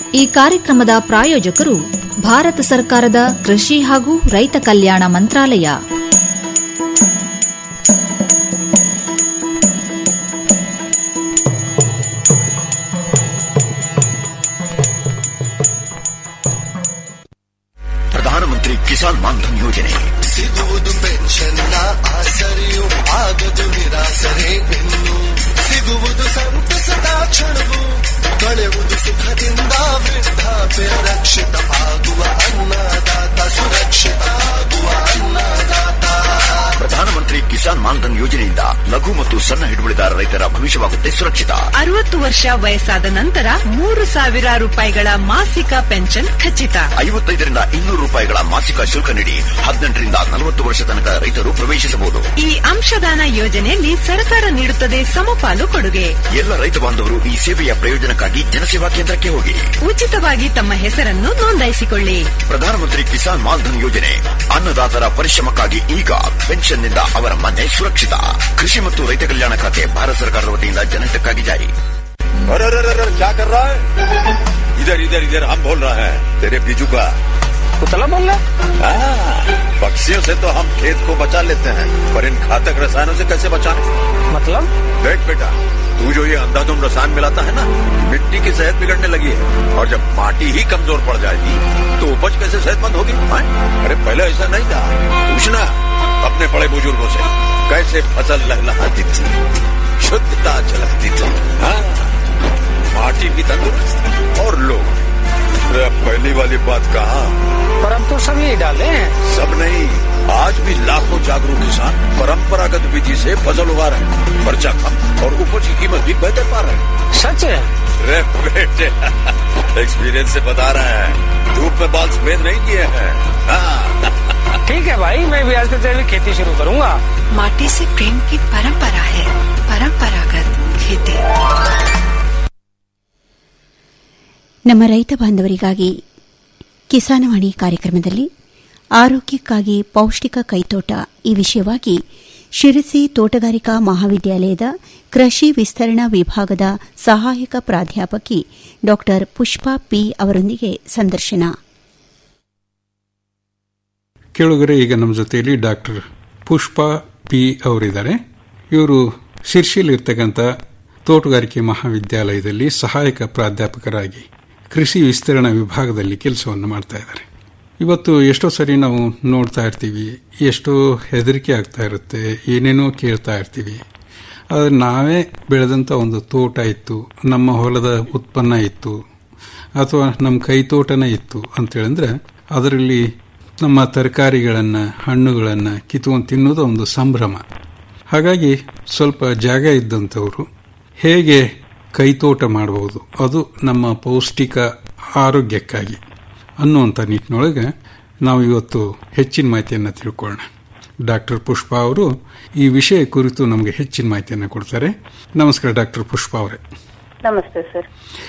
ಈ ಕಾರ್ಯಕ್ರಮದ ಪ್ರಾಯೋಜಕರು ಭಾರತ ಸರ್ಕಾರದ ಕೃಷಿ ಹಾಗೂ ರೈತ ಕಲ್ಯಾಣ ಮಂತ್ರಾಲಯ ಪ್ರಧಾನಮಂತ್ರಿ ಕಿಸಾನ್ ಮಾನ್ಧನ್ ಯೋಜನೆ ಸಿಗುವುದು ಪೆನ್ಷನ್ನ ಆಸರೆಯು ಆಗದು ನಿರಾಸರೆ ಇನ್ನು ಸಿಗುವುದು ಸಂತಸದ ಕ್ಷಣವು ಕಳೆಯುವುದು ಸುಖದಿಂದ ವೃದ್ಧಾಪ್ಯ ರಕ್ಷಿತ ಆಗುವ ಅನ್ನದಾತ ಸುರಕ್ಷಿತ ಆಗುವ ಅನ್ನದಾತ ಪ್ರಧಾನಮಂತ್ರಿ ಕಿಸಾನ್ ಮಾನ್ಧನ್ ಯೋಜನೆಯಿಂದ ಲಘು ಮತ್ತು ಸಣ್ಣ ಹಿಡುವಳಿದಾರ ರೈತರ ಭವಿಷ್ಯವಾಗುತ್ತೆ ಸುರಕ್ಷಿತ ಅರವತ್ತು ವರ್ಷ ವಯಸ್ಸಾದ ನಂತರ ಮೂರು ಸಾವಿರ ರೂಪಾಯಿಗಳ ಮಾಸಿಕ ಪೆನ್ಷನ್ ಖಚಿತ ಐವತ್ತೈದರಿಂದ ಇನ್ನೂರು ರೂಪಾಯಿಗಳ ಮಾಸಿಕ ಶುಲ್ಕ ನೀಡಿ ಹದಿನೆಂಟರಿಂದ ನಲವತ್ತು ವರ್ಷ ತನಕ ರೈತರು ಪ್ರವೇಶಿಸಬಹುದು ಈ ಅಂಶದಾನ ಯೋಜನೆಯಲ್ಲಿ ಸರ್ಕಾರ ನೀಡುತ್ತದೆ ಸಮಪಾಲು ಕೊಡುಗೆ ಎಲ್ಲ ರೈತ ಬಾಂಧವರು ಈ ಸೇವೆಯ ಪ್ರಯೋಜನಕ್ಕಾಗಿ ಜನಸೇವಾ ಕೇಂದ್ರಕ್ಕೆ ಹೋಗಿ ಉಚಿತವಾಗಿ ತಮ್ಮ ಹೆಸರನ್ನು ನೋಂದಾಯಿಸಿಕೊಳ್ಳಿ ಪ್ರಧಾನಮಂತ್ರಿ ಕಿಸಾನ್ ಮಾನ್ಧನ್ ಯೋಜನೆ ಅನ್ನದಾತರ ಪರಿಶ್ರಮಕ್ಕಾಗಿ ಈಗ ಪೆನ್ಷನ್ನಿಂದ ಅವರ ಮನೆ ಸುರಕ್ಷಿತ ಕೃಷಿ ಮತ್ತು ರೈತ ಕಲ್ಯಾಣ ಖಾತೆ ಭಾರತ ಸರ್ಕಾರದ ವತಿಯಿಂದ ಜನಹಿತಕ್ಕಾಗಿ ಜಾರಿ अरे अरे अरे अरे, क्या कर रहा है इधर इधर इधर हम बोल रहे हैं तेरे बीजू का कुतला बोल रहा हाँ, पक्षियों से तो हम खेत को बचा लेते हैं पर इन घातक रसायनों से कैसे बचाएं मतलब देख बेटा तू जो ये अंधाधुंध रसायन मिलाता है ना मिट्टी की सेहत बिगड़ने लगी है और जब माटी ही कमजोर पड़ जाएगी तो उपज कैसे सेहतमंद होगी हाँ? अरे पहले ऐसा नहीं था पूछना अपने बड़े बुजुर्गों से कैसे फसल लहलहाती थी शुद्धता झलकती थी हाँ माटी भी तंदुरुस्त और लोग अरे अब पहली वाली बात कहा पर हम तो सब यही डाले हैं सब नहीं आज भी लाखों जागरूक किसान परंपरागत विधि से फसल उगा रहे हैं खर्चा कम और उपज की कीमत भी बेहतर पा रहे हैं सच है रे बेटे एक्सपीरियंस से बता रहे हैं धूप में बाल सफेद नहीं किए हैं हाँ ठीक है भाई मैं भी आज से जैविक खेती शुरू करूंगा माटी से प्रेम की परंपरा है परंपरागत खेती ನಮ್ಮ ರೈತ ಬಾಂಧವರಿಗಾಗಿ ಕಿಸಾನವಾಣಿ ಕಾರ್ಯಕ್ರಮದಲ್ಲಿ ಆರೋಗ್ಯಕ್ಕಾಗಿ ಪೌಷ್ಟಿಕ ಕೈತೋಟ ಈ ವಿಷಯವಾಗಿ ಶಿರಸಿ ತೋಟಗಾರಿಕಾ ಮಹಾವಿದ್ಯಾಲಯದ ಕೃಷಿ ವಿಸ್ತರಣಾ ವಿಭಾಗದ ಸಹಾಯಕ ಪ್ರಾಧ್ಯಾಪಕಿ ಡಾ ಪುಷ್ಪಾ ಪಿ ಅವರೊಂದಿಗೆ ಸಂದರ್ಶನ ಕೇಳುಗರೆ ಈಗ ನಮ್ಮ ಜೊತೆಯಲ್ಲಿ ಡಾಕ್ಟರ್ ಪುಷ್ಪಾ ಪಿ ಅವರಿದ್ದಾರೆ ಇವರು ಶಿರ್ಷಿಲಿರ್ತಕ್ಕಂಥ ತೋಟಗಾರಿಕೆ ಮಹಾವಿದ್ಯಾಲಯದಲ್ಲಿ ಸಹಾಯಕ ಪ್ರಾಧ್ಯಾಪಕರಾಗಿ ಕೃಷಿ ವಿಸ್ತರಣಾ ವಿಭಾಗದಲ್ಲಿ ಕೆಲಸವನ್ನು ಮಾಡ್ತಾ ಇದ್ದಾರೆ ಇವತ್ತು ಎಷ್ಟೋ ಸರಿ ನಾವು ನೋಡ್ತಾ ಇರ್ತೀವಿ ಎಷ್ಟೋ ಹೆದರಿಕೆ ಆಗ್ತಾ ಇರುತ್ತೆ ಏನೇನೋ ಕೇಳ್ತಾ ಇರ್ತೀವಿ ಆದರೆ ನಾವೇ ಬೆಳೆದಂಥ ಒಂದು ತೋಟ ಇತ್ತು ನಮ್ಮ ಹೊಲದ ಉತ್ಪನ್ನ ಇತ್ತು ಅಥವಾ ನಮ್ಮ ಕೈತೋಟನೇ ಇತ್ತು ಅಂತೇಳಿದ್ರೆ ಅದರಲ್ಲಿ ನಮ್ಮ ತರಕಾರಿಗಳನ್ನು ಹಣ್ಣುಗಳನ್ನು ಕಿತ್ಕೊಂಡು ತಿನ್ನೋದು ಒಂದು ಸಂಭ್ರಮ ಹಾಗಾಗಿ ಸ್ವಲ್ಪ ಜಾಗ ಇದ್ದಂಥವರು ಹೇಗೆ ಕೈತೋಟ ಮಾಡಬಹುದು ಅದು ನಮ್ಮ ಪೌಷ್ಟಿಕ ಆರೋಗ್ಯಕ್ಕಾಗಿ ಅನ್ನುವಂಥ ನಿಟ್ಟಿನೊಳಗೆ ನಾವು ಇವತ್ತು ಹೆಚ್ಚಿನ ಮಾಹಿತಿಯನ್ನು ತಿಳ್ಕೊಳ್ಳೋಣ ಡಾಕ್ಟರ್ ಪುಷ್ಪಾ ಅವರು ಈ ವಿಷಯ ಕುರಿತು ನಮಗೆ ಹೆಚ್ಚಿನ ಮಾಹಿತಿಯನ್ನು ಕೊಡ್ತಾರೆ ನಮಸ್ಕಾರ ಡಾಕ್ಟರ್ ಪುಷ್ಪಾ ಅವರೇ ನಮಸ್ತೆ ಸರ್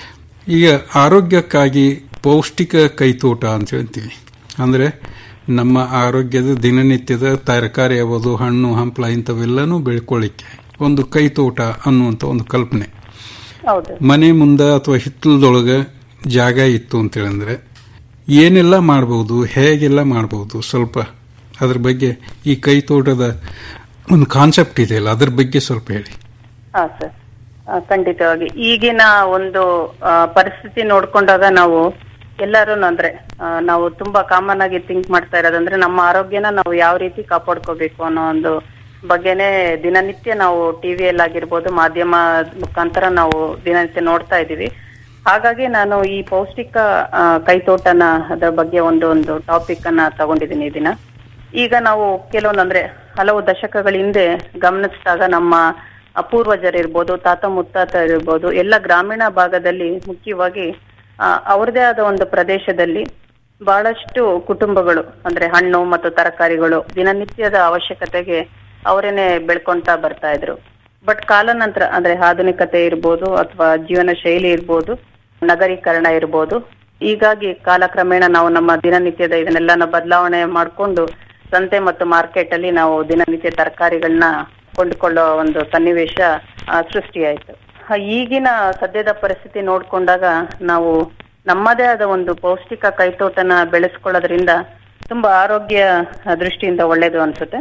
ಈಗ ಆರೋಗ್ಯಕ್ಕಾಗಿ ಪೌಷ್ಟಿಕ ಕೈತೋಟ ಅಂತ ಹೇಳ್ತೀವಿ ಅಂದರೆ ನಮ್ಮ ಆರೋಗ್ಯದ ದಿನನಿತ್ಯದ ತರಕಾರಿ ಯಾವುದು ಹಣ್ಣು ಹಂಪಲ ಇಂಥವೆಲ್ಲನೂ ಬೆಳ್ಕೊಳ್ಳಿಕ್ಕೆ ಒಂದು ಕೈತೋಟ ಅನ್ನುವಂಥ ಒಂದು ಕಲ್ಪನೆ ಹೌದು ಮನೆ ಮುಂದೆ ಅಥವಾ ಹಿತ್ತಲದೊಳಗೆ ಜಾಗ ಇತ್ತು ಅಂತೇಳಂದ್ರೆ ಏನೆಲ್ಲ ಮಾಡಬಹುದು ಹೇಗೆಲ್ಲ ಮಾಡಬಹುದು ಸ್ವಲ್ಪ ಅದ್ರ ಬಗ್ಗೆ ಈ ಕೈತೋಟದ ಒಂದು ಕಾನ್ಸೆಪ್ಟ್ ಇದೆಯಲ್ಲ ಅದ್ರ ಬಗ್ಗೆ ಸ್ವಲ್ಪ ಹೇಳಿ ಹಾ ಸರ್ ಆ, ಖಂಡಿತವಾಗಿ ಈಗಿನ ಒಂದು ಆ, ಪರಿಸ್ಥಿತಿ ನೋಡ್ಕೊಂಡಾಗ ನಾವು ಎಲ್ಲರೂ ಅಂದ್ರೆ ಆ, ನಾವು ತುಂಬಾ ಕಾಮನ್ ಆಗಿ ಥಿಂಕ್ ಮಾಡ್ತಾ ಇರೋದಂದ್ರೆ ನಮ್ಮ ಆರೋಗ್ಯನ ನಾವು ಯಾವ ರೀತಿ ಕಾಪಾಡ್ಕೋಬೇಕು ಅನ್ನೋ ಒಂದು ಬಗ್ಗೆನೇ ದಿನನಿತ್ಯ ನಾವು ಟಿವಿಯಲ್ಲಿ ಆಗಿರ್ಬೋದು ಮಾಧ್ಯಮ ಮುಖಾಂತರ ನಾವು ದಿನನಿತ್ಯ ನೋಡ್ತಾ ಇದೀವಿ ಹಾಗಾಗಿ ನಾನು ಈ ಪೌಷ್ಟಿಕ ಆ, ಕೈತೋಟನ ಅದರ ಬಗ್ಗೆ ಒಂದು ಒಂದು ಟಾಪಿಕ್ ಅನ್ನ ತಗೊಂಡಿದ್ದೀನಿ ಈ ದಿನ ಈಗ ನಾವು ಕೆಲವೊಂದಂದ್ರೆ ಹಲವು ದಶಕಗಳ ಹಿಂದೆ ಗಮನಿಸಿದಾಗ ನಮ್ಮ ಪೂರ್ವಜರಿರ್ಬೋದು ತಾತ ಮುತ್ತಾತ ಇರ್ಬೋದು ಎಲ್ಲ ಗ್ರಾಮೀಣ ಭಾಗದಲ್ಲಿ ಮುಖ್ಯವಾಗಿ ಆ, ಅವ್ರದೇ ಆದ ಒಂದು ಪ್ರದೇಶದಲ್ಲಿ ಬಹಳಷ್ಟು ಕುಟುಂಬಗಳು ಅಂದ್ರೆ ಹಣ್ಣು ಮತ್ತು ತರಕಾರಿಗಳು ದಿನನಿತ್ಯದ ಅವಶ್ಯಕತೆಗೆ ಅವರೇನೆ ಬೆಳ್ಕೊಂತಾ ಬರ್ತಾ ಇದ್ರು ಬಟ್ ಕಾಲಾನಂತರ ಅಂದ್ರೆ ಆಧುನಿಕತೆ ಇರ್ಬೋದು ಅಥವಾ ಜೀವನ ಶೈಲಿ ಇರ್ಬೋದು ನಗರೀಕರಣ ಇರ್ಬೋದು ಹೀಗಾಗಿ ಕಾಲಕ್ರಮೇಣ ನಾವು ನಮ್ಮ ದಿನನಿತ್ಯದ ಇದನ್ನೆಲ್ಲ ಬದಲಾವಣೆ ಮಾಡಿಕೊಂಡು ಸಂತೆ ಮತ್ತು ಮಾರ್ಕೆಟ್ ಅಲ್ಲಿ ನಾವು ದಿನನಿತ್ಯ ತರಕಾರಿಗಳನ್ನ ಕೊಂಡುಕೊಳ್ಳೋ ಒಂದು ಸನ್ನಿವೇಶ ಆ, ಸೃಷ್ಟಿಯಾಯ್ತು ಆ, ಈಗಿನ ಸದ್ಯದ ಪರಿಸ್ಥಿತಿ ನೋಡ್ಕೊಂಡಾಗ ನಾವು ನಮ್ಮದೇ ಆದ ಒಂದು ಪೌಷ್ಟಿಕ ಕೈತೋಟನ ಬೆಳೆಸ್ಕೊಳ್ಳೋದ್ರಿಂದ ತುಂಬಾ ಆರೋಗ್ಯ ದೃಷ್ಟಿಯಿಂದ ಒಳ್ಳೇದು ಅನ್ಸುತ್ತೆ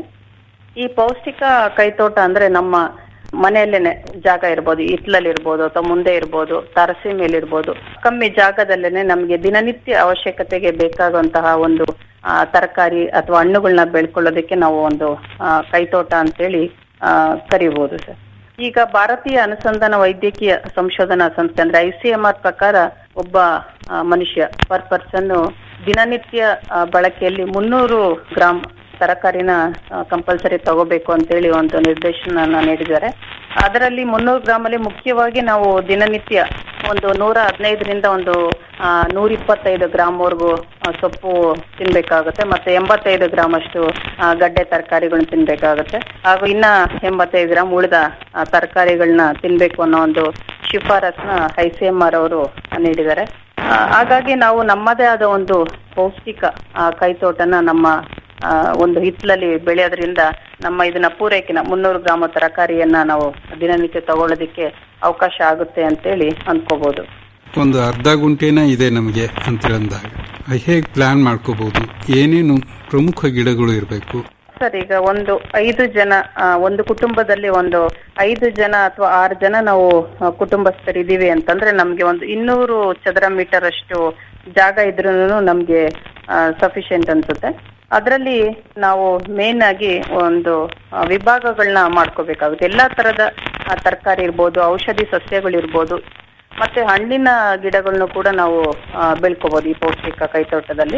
ಈ ಪೌಷ್ಟಿಕ ಕೈತೋಟ ಅಂದ್ರೆ ನಮ್ಮ ಮನೆಯಲ್ಲೇನೆ ಜಾಗ ಇರ್ಬೋದು ಹಿತ್ಲಲ್ಲಿ ಇರ್ಬೋದು ಅಥವಾ ಮುಂದೆ ಇರ್ಬೋದು ತರಸಿ ಮೇಲೆ ಇರ್ಬೋದು ಕಮ್ಮಿ ಜಾಗದಲ್ಲೇನೆ ನಮ್ಗೆ ದಿನನಿತ್ಯ ಅವಶ್ಯಕತೆಗೆ ಬೇಕಾಗುವಂತಹ ಒಂದು ಆ, ತರಕಾರಿ ಅಥವಾ ಹಣ್ಣುಗಳನ್ನ ಬೆಳ್ಕೊಳ್ಳೋದಕ್ಕೆ ನಾವು ಒಂದು ಆ, ಕೈತೋಟ ಅಂತೇಳಿ ಆ, ಕರಿಬಹುದು ಸರ್ ಈಗ ಭಾರತೀಯ ಅನುಸಂಧಾನ ವೈದ್ಯಕೀಯ ಸಂಶೋಧನಾ ಸಂಸ್ಥೆ ಅಂದ್ರೆ ಐ ಸಿ ಎಂ ಆರ್ ಪ್ರಕಾರ ಒಬ್ಬ ಆ, ಮನುಷ್ಯ ಪರ್ ಪರ್ಸನ್ ದಿನನಿತ್ಯ ಆ, ಬಳಕೆಯಲ್ಲಿ ಮುನ್ನೂರು ಗ್ರಾಮ್ ತರಕಾರಿನ ಕಂಪಲ್ಸರಿ ತಗೋಬೇಕು ಅಂತೇಳಿ ಒಂದು ನಿರ್ದೇಶನ ನೀಡಿದ್ದಾರೆ ಅದರಲ್ಲಿ ಮುನ್ನೂರು ಗ್ರಾಮ್ ಅಲ್ಲಿ ಮುಖ್ಯವಾಗಿ ನಾವು ದಿನನಿತ್ಯ ಒಂದು ನೂರ ಹದಿನೈದರಿಂದ ಒಂದು ಆ, ನೂರ ಇಪ್ಪತ್ತೈದು ಗ್ರಾಮ್ ವರೆಗೂ ಸೊಪ್ಪು ತಿನ್ಬೇಕಾಗುತ್ತೆ ಮತ್ತೆ ಎಂಬತ್ತೈದು ಗ್ರಾಮ್ ಅಷ್ಟು ಆ, ಗಡ್ಡೆ ತರಕಾರಿಗಳನ್ನ ತಿನ್ಬೇಕಾಗುತ್ತೆ ಹಾಗೂ ಇನ್ನ ಎಂಬತ್ತೈದು ಗ್ರಾಮ್ ಉಳಿದ ಆ, ತರಕಾರಿಗಳನ್ನ ತಿನ್ಬೇಕು ಅನ್ನೋ ಒಂದು ಶಿಫಾರಸ್ನ ಐ ಸಿ ಎಂ ಆರ್ ಅವರು ನೀಡಿದ್ದಾರೆ ಆ, ಹಾಗಾಗಿ ನಾವು ನಮ್ಮದೇ ಆದ ಒಂದು ಪೌಷ್ಟಿಕ ಆ, ಕೈತೋಟನ ನಮ್ಮ ಆ, ಒಂದು ಹಿತ್ಲಲ್ಲಿ ಬೆಳೆಯೋದ್ರಿಂದ ನಮ್ಮ ಇದನ್ನ ಪೂರೈಕೆನ ಮುನ್ನೂರು ಗ್ರಾಮ ತರಕಾರಿಯನ್ನ ನಾವು ದಿನನಿತ್ಯ ತಗೊಳ್ಳೋದಿಕ್ಕೆ ಅವಕಾಶ ಆಗುತ್ತೆ ಅಂತೇಳಿ ಅನ್ಕೋಬಹುದು ಒಂದು ಅರ್ಧ ಗುಂಟೆನ ಇದೆ ನಮಗೆ ಅಂತ ಅಂದಾಗ ಹೇಗೆ ಪ್ಲಾನ್ ಮಾಡ್ಕೋಬಹುದು ಏನೇನು ಪ್ರಮುಖ ಗಿಡಗಳು ಇರಬೇಕು ಸರ್ ಈಗ ಒಂದು ಐದು ಜನ ಆ, ಒಂದು ಕುಟುಂಬದಲ್ಲಿ ಒಂದು ಐದು ಜನ ಅಥವಾ ಆರು ಜನ ನಾವು ಆ, ಕುಟುಂಬಸ್ಥರಿದ್ದೀವಿ ಅಂತಂದ್ರೆ ನಮ್ಗೆ ಒಂದು ಇನ್ನೂರು ಚದರ ಮೀಟರ್ ಅಷ್ಟು ಜಾಗ ಇದ್ರೂ ನಮ್ಗೆ ಸಫಿಶಿಯಂಟ್ ಅನ್ಸುತ್ತೆ ಅದರಲ್ಲಿ ನಾವು ಮೇನ್ ಆಗಿ ಒಂದು ಆ, ವಿಭಾಗಗಳನ್ನ ಮಾಡ್ಕೋಬೇಕಾಗುತ್ತೆ ಎಲ್ಲಾ ತರದ ತರಕಾರಿ ಇರ್ಬೋದು ಔಷಧಿ ಸಸ್ಯಗಳಿರ್ಬೋದು ಮತ್ತೆ ಹಣ್ಣಿನ ಗಿಡಗಳನ್ನು ಕೂಡ ನಾವು ಆ, ಬೆಳ್ಕೋಬಹುದು ಈ ಪೌಷ್ಟಿಕ ಕೈತೋಟದಲ್ಲಿ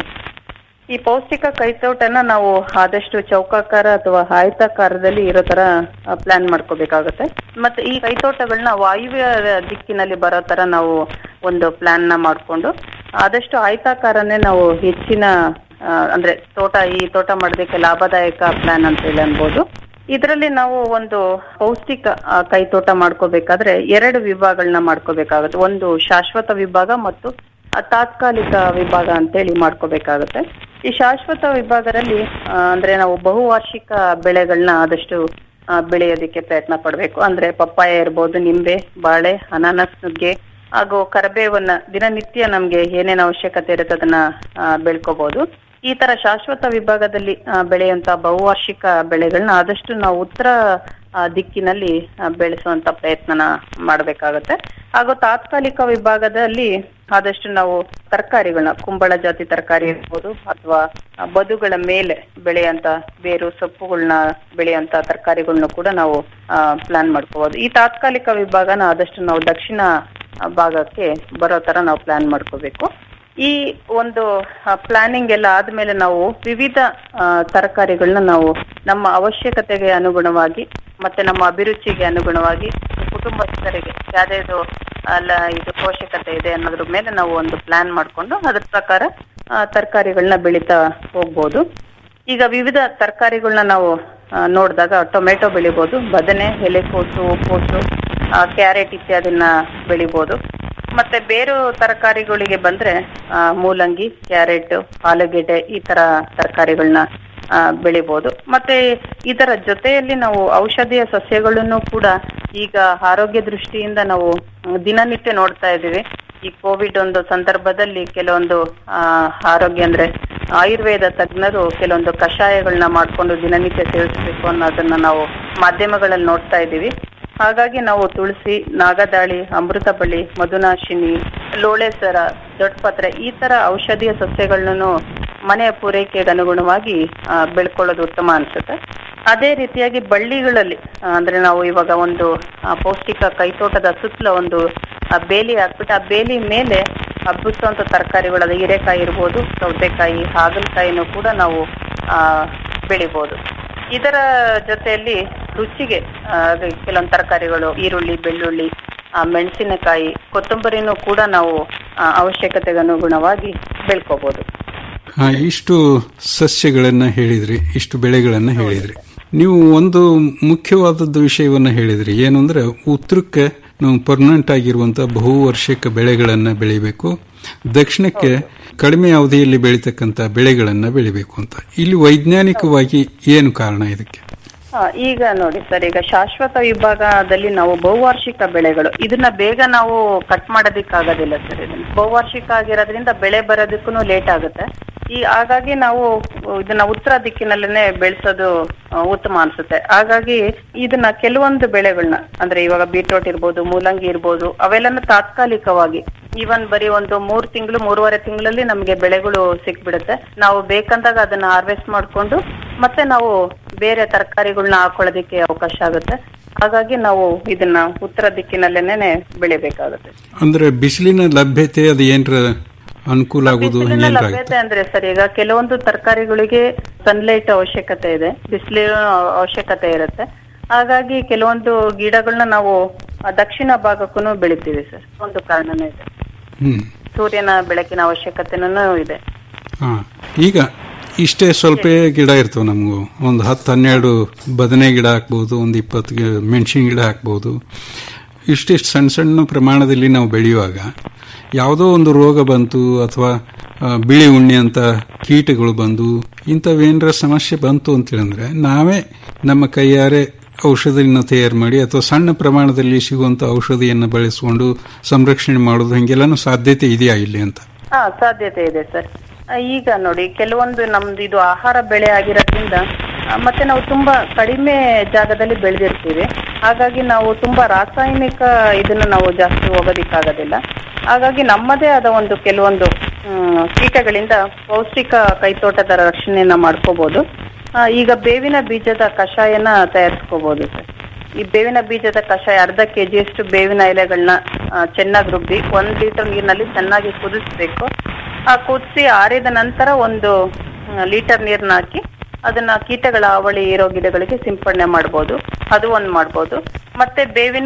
ಈ ಪೌಷ್ಟಿಕ ಕೈತೋಟನ ನಾವು ಆದಷ್ಟು ಚೌಕಾಕಾರ ಅಥವಾ ಆಯತಾಕಾರದಲ್ಲಿ ಇರೋ ತರ ಪ್ಲಾನ್ ಮಾಡ್ಕೋಬೇಕಾಗುತ್ತೆ ಮತ್ತೆ ಈ ಕೈತೋಟಗಳನ್ನ ವಾಯುವ್ಯ ದಿಕ್ಕಿನಲ್ಲಿ ಬರೋ ತರ ನಾವು ಒಂದು ಪ್ಲಾನ್ ನ ಮಾಡ್ಕೊಂಡು ಆದಷ್ಟು ಆಯತಾಕಾರನೇ ನಾವು ಹೆಚ್ಚಿನ ಆ, ಅಂದ್ರೆ ತೋಟ ಈ ತೋಟ ಮಾಡೋದಕ್ಕೆ ಲಾಭದಾಯಕ ಪ್ಲಾನ್ ಅಂತ ಹೇಳಿ ಅನ್ಬೋದು ಇದರಲ್ಲಿ ನಾವು ಒಂದು ಪೌಷ್ಟಿಕ ಆ, ಕೈತೋಟ ಮಾಡ್ಕೋಬೇಕಾದ್ರೆ ಎರಡು ವಿಭಾಗಗಳನ್ನ ಮಾಡ್ಕೋಬೇಕಾಗುತ್ತೆ ಒಂದು ಶಾಶ್ವತ ವಿಭಾಗ ಮತ್ತು ಆ, ತಾತ್ಕಾಲಿಕ ವಿಭಾಗ ಅಂತೇಳಿ ಮಾಡ್ಕೋಬೇಕಾಗುತ್ತೆ ಈ ಶಾಶ್ವತ ವಿಭಾಗದಲ್ಲಿ ಆ, ಅಂದ್ರೆ ನಾವು ಬಹುವಾರ್ಷಿಕ ಬೆಳೆಗಳನ್ನ ಆದಷ್ಟು ಆ, ಬೆಳೆಯೋದಕ್ಕೆ ಪ್ರಯತ್ನ ಪಡಬೇಕು ಅಂದ್ರೆ ಪಪ್ಪಾಯ ಇರ್ಬೋದು ನಿಂಬೆ ಬಾಳೆ ಅನಾನಸ್ ನುಗ್ಗೆ ಹಾಗೂ ಕರಿಬೇವನ್ನ ದಿನನಿತ್ಯ ನಮ್ಗೆ ಏನೇನು ಅವಶ್ಯಕತೆ ಇರುತ್ತೆ ಅದನ್ನ ಆ, ಬೆಳ್ಕೋಬಹುದು ಈ ತರ ಶಾಶ್ವತ ವಿಭಾಗದಲ್ಲಿ ಆ, ಬೆಳೆಯುವಂತ ಬಹುವಾರ್ಷಿಕ ಬೆಳೆಗಳನ್ನ ಆದಷ್ಟು ನಾವು ಉತ್ತರ ಆ, ದಿಕ್ಕಿನಲ್ಲಿ ಆ, ಬೆಳೆಸುವಂತ ಪ್ರಯತ್ನನ ಮಾಡಬೇಕಾಗತ್ತೆ ಹಾಗೂ ತಾತ್ಕಾಲಿಕ ವಿಭಾಗದಲ್ಲಿ ಆದಷ್ಟು ನಾವು ತರಕಾರಿಗಳನ್ನ ಕುಂಬಳ ಜಾತಿ ತರಕಾರಿ ಇರ್ಬೋದು ಅಥವಾ ಆ, ಬದುಗಳ ಮೇಲೆ ಬೆಳೆಯಂತ ಬೇರು ಸೊಪ್ಪುಗಳನ್ನ ಬೆಳೆಯಂತ ತರಕಾರಿಗಳನ್ನ ಕೂಡ ನಾವು ಪ್ಲಾನ್ ಮಾಡ್ಕೋಬಹುದು ಈ ತಾತ್ಕಾಲಿಕ ವಿಭಾಗನ ಆದಷ್ಟು ನಾವು ದಕ್ಷಿಣ ಆ, ಭಾಗಕ್ಕೆ ಬರೋ ತರ ನಾವು ಪ್ಲಾನ್ ಮಾಡ್ಕೋಬೇಕು ಈ ಒಂದು ಪ್ಲಾನಿಂಗ್ ಎಲ್ಲ ಆದ್ಮೇಲೆ ನಾವು ವಿವಿಧ ಆ, ತರಕಾರಿಗಳನ್ನ ನಾವು ನಮ್ಮ ಅವಶ್ಯಕತೆಗೆ ಅನುಗುಣವಾಗಿ ಮತ್ತೆ ನಮ್ಮ ಅಭಿರುಚಿಗೆ ಅನುಗುಣವಾಗಿ ಕುಟುಂಬಸ್ಥರಿಗೆ ಯಾವ್ದು ಅಲ್ಲ ಇದು ಪೋಷಕತೆ ಇದೆ ಅನ್ನೋದ್ರ ಮೇಲೆ ನಾವು ಒಂದು ಪ್ಲಾನ್ ಮಾಡ್ಕೊಂಡು ಅದ್ರ ಪ್ರಕಾರ ತರಕಾರಿಗಳನ್ನ ಬೆಳೀತಾ ಹೋಗ್ಬೋದು ಈಗ ವಿವಿಧ ತರಕಾರಿಗಳನ್ನ ನಾವು ಆ, ನೋಡಿದಾಗ ಟೊಮೆಟೊ ಬೆಳಿಬೋದು ಬದನೆ ಎಲೆಕೋಸು ಹೂಕೋಸು ಆ, ಕ್ಯಾರೆಟ್ ಇತ್ಯಾದಿನ ಬೆಳಿಬೋದು ಮತ್ತೆ ಬೇರು ತರಕಾರಿಗಳಿಗೆ ಬಂದ್ರೆ ಆ, ಮೂಲಂಗಿ ಕ್ಯಾರೆಟ್ ಆಲೂಗೆಡ್ಡೆ ಈ ತರ ತರಕಾರಿಗಳನ್ನ ಬೆಳಿಬೋದು ಮತ್ತೆ ಇದರ ಜೊತೆಯಲ್ಲಿ ನಾವು ಔಷಧೀಯ ಸಸ್ಯಗಳನ್ನು ಕೂಡ ಈಗ ಆರೋಗ್ಯ ದೃಷ್ಟಿಯಿಂದ ನಾವು ಮ್, ದಿನನಿತ್ಯ ನೋಡ್ತಾ ಇದ್ದೀವಿ ಈ ಕೋವಿಡ್ ಒಂದು ಸಂದರ್ಭದಲ್ಲಿ ಕೆಲವೊಂದು ಆ, ಆರೋಗ್ಯ ಅಂದ್ರೆ ಆಯುರ್ವೇದ ತಜ್ಞರು ಕೆಲವೊಂದು ಕಷಾಯಗಳನ್ನ ಮಾಡ್ಕೊಂಡು ದಿನನಿತ್ಯ ಸೇವಿಸಬೇಕು ಅನ್ನೋದನ್ನ ನಾವು ಮಾಧ್ಯಮಗಳಲ್ಲಿ ನೋಡ್ತಾ ಇದ್ದೀವಿ ಹಾಗಾಗಿ ನಾವು ತುಳಸಿ ನಾಗದಾಳಿ ಅಮೃತ ಬಳ್ಳಿ ಮಧುನಾಶಿನಿ ಲೋಳೆ ಸರ ದೊಡ್ಡಪತ್ರೆ ಈ ತರ ಔಷಧೀಯ ಸಸ್ಯಗಳನ್ನು ಮನೆಯ ಪೂರೈಕೆಗೆ ಅನುಗುಣವಾಗಿ ಆ, ಬೆಳ್ಕೊಳ್ಳೋದು ಉತ್ತಮ ಅನ್ಸುತ್ತೆ ಅದೇ ರೀತಿಯಾಗಿ ಬಳ್ಳಿಗಳಲ್ಲಿ ಆ, ಅಂದ್ರೆ ನಾವು ಇವಾಗ ಒಂದು ಆ, ಪೌಷ್ಟಿಕ ಕೈತೋಟದ ಸುತ್ತಲ ಒಂದು ಆ, ಬೇಲಿ ಹಾಕ್ಬಿಟ್ಟು ಆ ಬೇಲಿ ಮೇಲೆ ಹಬ್ಬಿಸುವಂತ ತರಕಾರಿಗಳಾದ ಹೀರೆಕಾಯಿ ಇರ್ಬೋದು ಸೌತೆಕಾಯಿ ಹಾಗಲಕಾಯಿನೂ ಕೂಡ ನಾವು ಆ, ಬೆಳಿಬೋದು ಇದರ ಜೊತೆಯಲ್ಲಿ ರುಚಿಗೆ ಆ, ಕೆಲವೊಂದು ತರಕಾರಿಗಳು ಈರುಳ್ಳಿ ಬೆಳ್ಳುಳ್ಳಿ ಆ, ಮೆಣಸಿನಕಾಯಿ ಕೊತ್ತಂಬರಿನೂ ಕೂಡ ನಾವು ಆ, ಅವಶ್ಯಕತೆಗೆ ಅನುಗುಣವಾಗಿ ಬೆಳ್ಕೋಬಹುದು ಆ, ಇಷ್ಟು ಸಸ್ಯಗಳನ್ನ ಹೇಳಿದ್ರಿ ಇಷ್ಟು ಬೆಳೆಗಳನ್ನ ಹೇಳಿದ್ರಿ ನೀವು ಒಂದು ಮುಖ್ಯವಾದದ್ದು ವಿಷಯವನ್ನ ಹೇಳಿದ್ರಿ ಏನು ಅಂದ್ರೆ ಉತ್ತರಕ್ಕೆ ನಾವು ಪರ್ಮನೆಂಟ್ ಆಗಿರುವಂತಹ ಬಹುವಾರ್ಷಿಕ ಬೆಳೆಗಳನ್ನ ಬೆಳಿಬೇಕು ದಕ್ಷಿಣಕ್ಕೆ ಕಡಿಮೆ ಅವಧಿಯಲ್ಲಿ ಬೆಳೀತಕ್ಕಂತ ಬೆಳೆಗಳನ್ನ ಬೆಳಿಬೇಕು ಅಂತ ಇಲ್ಲಿ ವೈಜ್ಞಾನಿಕವಾಗಿ ಏನು ಕಾರಣ ಇದಕ್ಕೆ ಆ, ಈಗ ನೋಡಿ ಸರ್ ಈಗ ಶಾಶ್ವತ ವಿಭಾಗದಲ್ಲಿ ನಾವು ಬಹುವಾರ್ಷಿಕ ಬೆಳೆಗಳು ಇದನ್ನ ಬೇಗ ನಾವು ಕಟ್ ಮಾಡೋದಿಕ್ಕಾಗೋದಿಲ್ಲ ಸರ್ ಇದನ್ನ ಬಹುವಾರ್ಷಿಕ ಆಗಿರೋದ್ರಿಂದ ಬೆಳೆ ಬರೋದಕ್ಕೂ ಲೇಟ್ ಆಗುತ್ತೆ ಈ ಹಾಗಾಗಿ ನಾವು ಇದನ್ನ ಉತ್ತರ ದಿಕ್ಕಿನಲ್ಲೇ ಬೆಳೆಸೋದು ಆ, ಉತ್ತಮ ಅನ್ಸುತ್ತೆ ಹಾಗಾಗಿ ಇದನ್ನ ಕೆಲವೊಂದು ಬೆಳೆಗಳನ್ನ ಅಂದ್ರೆ ಇವಾಗ ಬೀಟ್ರೋಟ್ ಇರ್ಬೋದು ಮೂಲಂಗಿ ಇರ್ಬೋದು ಅವೆಲ್ಲನೂ ತಾತ್ಕಾಲಿಕವಾಗಿ ಈವನ್ ಬರೀ ಒಂದು ಮೂರ್ ತಿಂಗಳು ಮೂರುವರೆ ತಿಂಗಳಲ್ಲಿ ನಮಗೆ ಬೆಳೆಗಳು ಸಿಕ್ಬಿಡುತ್ತೆ ನಾವು ಬೇಕಂದಾಗ ಅದನ್ನ ಹಾರ್ವೆಸ್ಟ್ ಮಾಡ್ಕೊಂಡು ಮತ್ತೆ ನಾವು ಬೇರೆ ತರಕಾರಿಗಳನ್ನ ಹಾಕೊಳ್ಳೋದಕ್ಕೆ ಅವಕಾಶ ಆಗುತ್ತೆ ಹಾಗಾಗಿ ನಾವು ಇದನ್ನ ಉತ್ತರ ದಿಕ್ಕಿನಲ್ಲೇನೆ ಬೆಳಿಬೇಕಾಗುತ್ತೆ ಅಂದ್ರೆ ಬಿಸಿಲಿನ ಲಭ್ಯತೆ ಅದು ಏನ್ರ ಅನುಕೂಲ ಆಗುದು ಬಿಸಿಲಿನ ಹಿಂಗೇನ್ರ ಆಗುತ್ತೆ ಲಭ್ಯತೆ ಅಂದ್ರೆ ಸರ್ ಈಗ ಕೆಲವೊಂದು ತರಕಾರಿಗಳಿಗೆ ಸನ್ಲೈಟ್ ಅವಶ್ಯಕತೆ ಇದೆ ಬಿಸಿಲಿನ ಅವಶ್ಯಕತೆ ಇರುತ್ತೆ ಹಾಗಾಗಿ ಕೆಲವೊಂದು ಗಿಡಗಳನ್ನ ನಾವು ಆ, ದಕ್ಷಿಣ ಭಾಗಕ್ಕೂ ಬೆಳಿತೀವಿ ಸರ್ ಒಂದು ಕಾರಣನೂ ಇದೆ ಹ್ಮ್ ಸೂರ್ಯನ ಬೆಳಕಿನ ಅವಶ್ಯಕತೆನೂ ಇದೆ ಹಾ ಈಗ ಇಷ್ಟೇ ಸ್ವಲ್ಪ ಗಿಡ ಇರ್ತವೆ ನಮಗೂ ಒಂದು ಹತ್ತು ಹನ್ನೆರಡು ಬದನೆ ಗಿಡ ಹಾಕ್ಬೋದು ಒಂದು ಇಪ್ಪತ್ತು ಗಿ- ಮೆಣಸಿನ ಗಿಡ ಹಾಕ್ಬೋದು ಇಷ್ಟಿಷ್ಟು ಸಣ್ಣ ಸಣ್ಣ ಪ್ರಮಾಣದಲ್ಲಿ ನಾವು ಬೆಳೆಯುವಾಗ ಯಾವುದೋ ಒಂದು ರೋಗ ಬಂತು ಅಥವಾ ಆ, ಬಿಳಿ ಉಣ್ಣೆ ಅಂತ ಕೀಟಗಳು ಬಂದು ಇಂಥವೇನರ ಸಮಸ್ಯೆ ಬಂತು ಅಂತೇಳಿದ್ರೆ ನಾವೇ ನಮ್ಮ ಕೈಯಾರೆ ಔಷಧಿಯನ್ನು ತಯಾರು ಮಾಡಿ ಅಥವಾ ಸಣ್ಣ ಪ್ರಮಾಣದಲ್ಲಿ ಸಿಗುವಂತ ಔಷಧಿಯನ್ನು ಬಳಸಿಕೊಂಡು ಸಂರಕ್ಷಣೆ ಮಾಡೋದು ಹಿಂಗೆಲ್ಲನೂ ಸಾಧ್ಯತೆ ಇದೆಯಾ ಇಲ್ಲಿ ಅಂತ ಹಾ ಸಾಧ್ಯತೆ ಇದೆ ಸರ್ ಆ, ಈಗ ನೋಡಿ ಕೆಲವೊಂದು ನಮ್ದು ಇದು ಆಹಾರ ಬೆಳೆ ಆಗಿರೋದ್ರಿಂದ ಆ, ಮತ್ತೆ ನಾವು ತುಂಬಾ ಕಡಿಮೆ ಜಾಗದಲ್ಲಿ ಬೆಳೆದಿರ್ತೀವಿ ಹಾಗಾಗಿ ನಾವು ತುಂಬಾ ರಾಸಾಯನಿಕ ಇದನ್ನ ನಾವು ಜಾಸ್ತಿ ಹೋಗೋದಿಕ್ಕಾಗೋದಿಲ್ಲ ಹಾಗಾಗಿ ನಮ್ಮದೇ ಆದ ಒಂದು ಕೆಲವೊಂದು ಹ್ಮ್, ಕೀಟಗಳಿಂದ ಪೌಷ್ಟಿಕ ಕೈತೋಟದ ರಕ್ಷಣೆಯನ್ನ ಮಾಡ್ಕೋಬಹುದು ಆ, ಈಗ ಬೇವಿನ ಬೀಜದ ಕಷಾಯನ ತಯಾರಿಸ್ಕೋಬಹುದು ಸರ್ ಈ ಬೇವಿನ ಬೀಜದ ಕಷಾಯ ಅರ್ಧ ಕೆಜಿಯಷ್ಟು ಬೇವಿನ ಎಲೆಗಳನ್ನ ಚೆನ್ನಾಗಿ ರುಬ್ಬಿ ಒಂದ್ ಲೀಟರ್ ನೀರಿನಲ್ಲಿ ಚೆನ್ನಾಗಿ ಕುದಿಸ್ಬೇಕು ಆ ಕುದಿಸಿ ಆರಿದ ನಂತರ ಒಂದು ಲೀಟರ್ ನೀರ್ನ ಹಾಕಿ ಅದನ್ನ ಕೀಟಗಳ ಹಾವಳಿ ಇರೋ ಗಿಡಗಳಿಗೆ ಸಿಂಪಡಣೆ ಮಾಡ್ಬೋದು ಅದು ಒಂದ್ ಮಾಡ್ಬೋದು ಮತ್ತೆ ಬೇವಿನ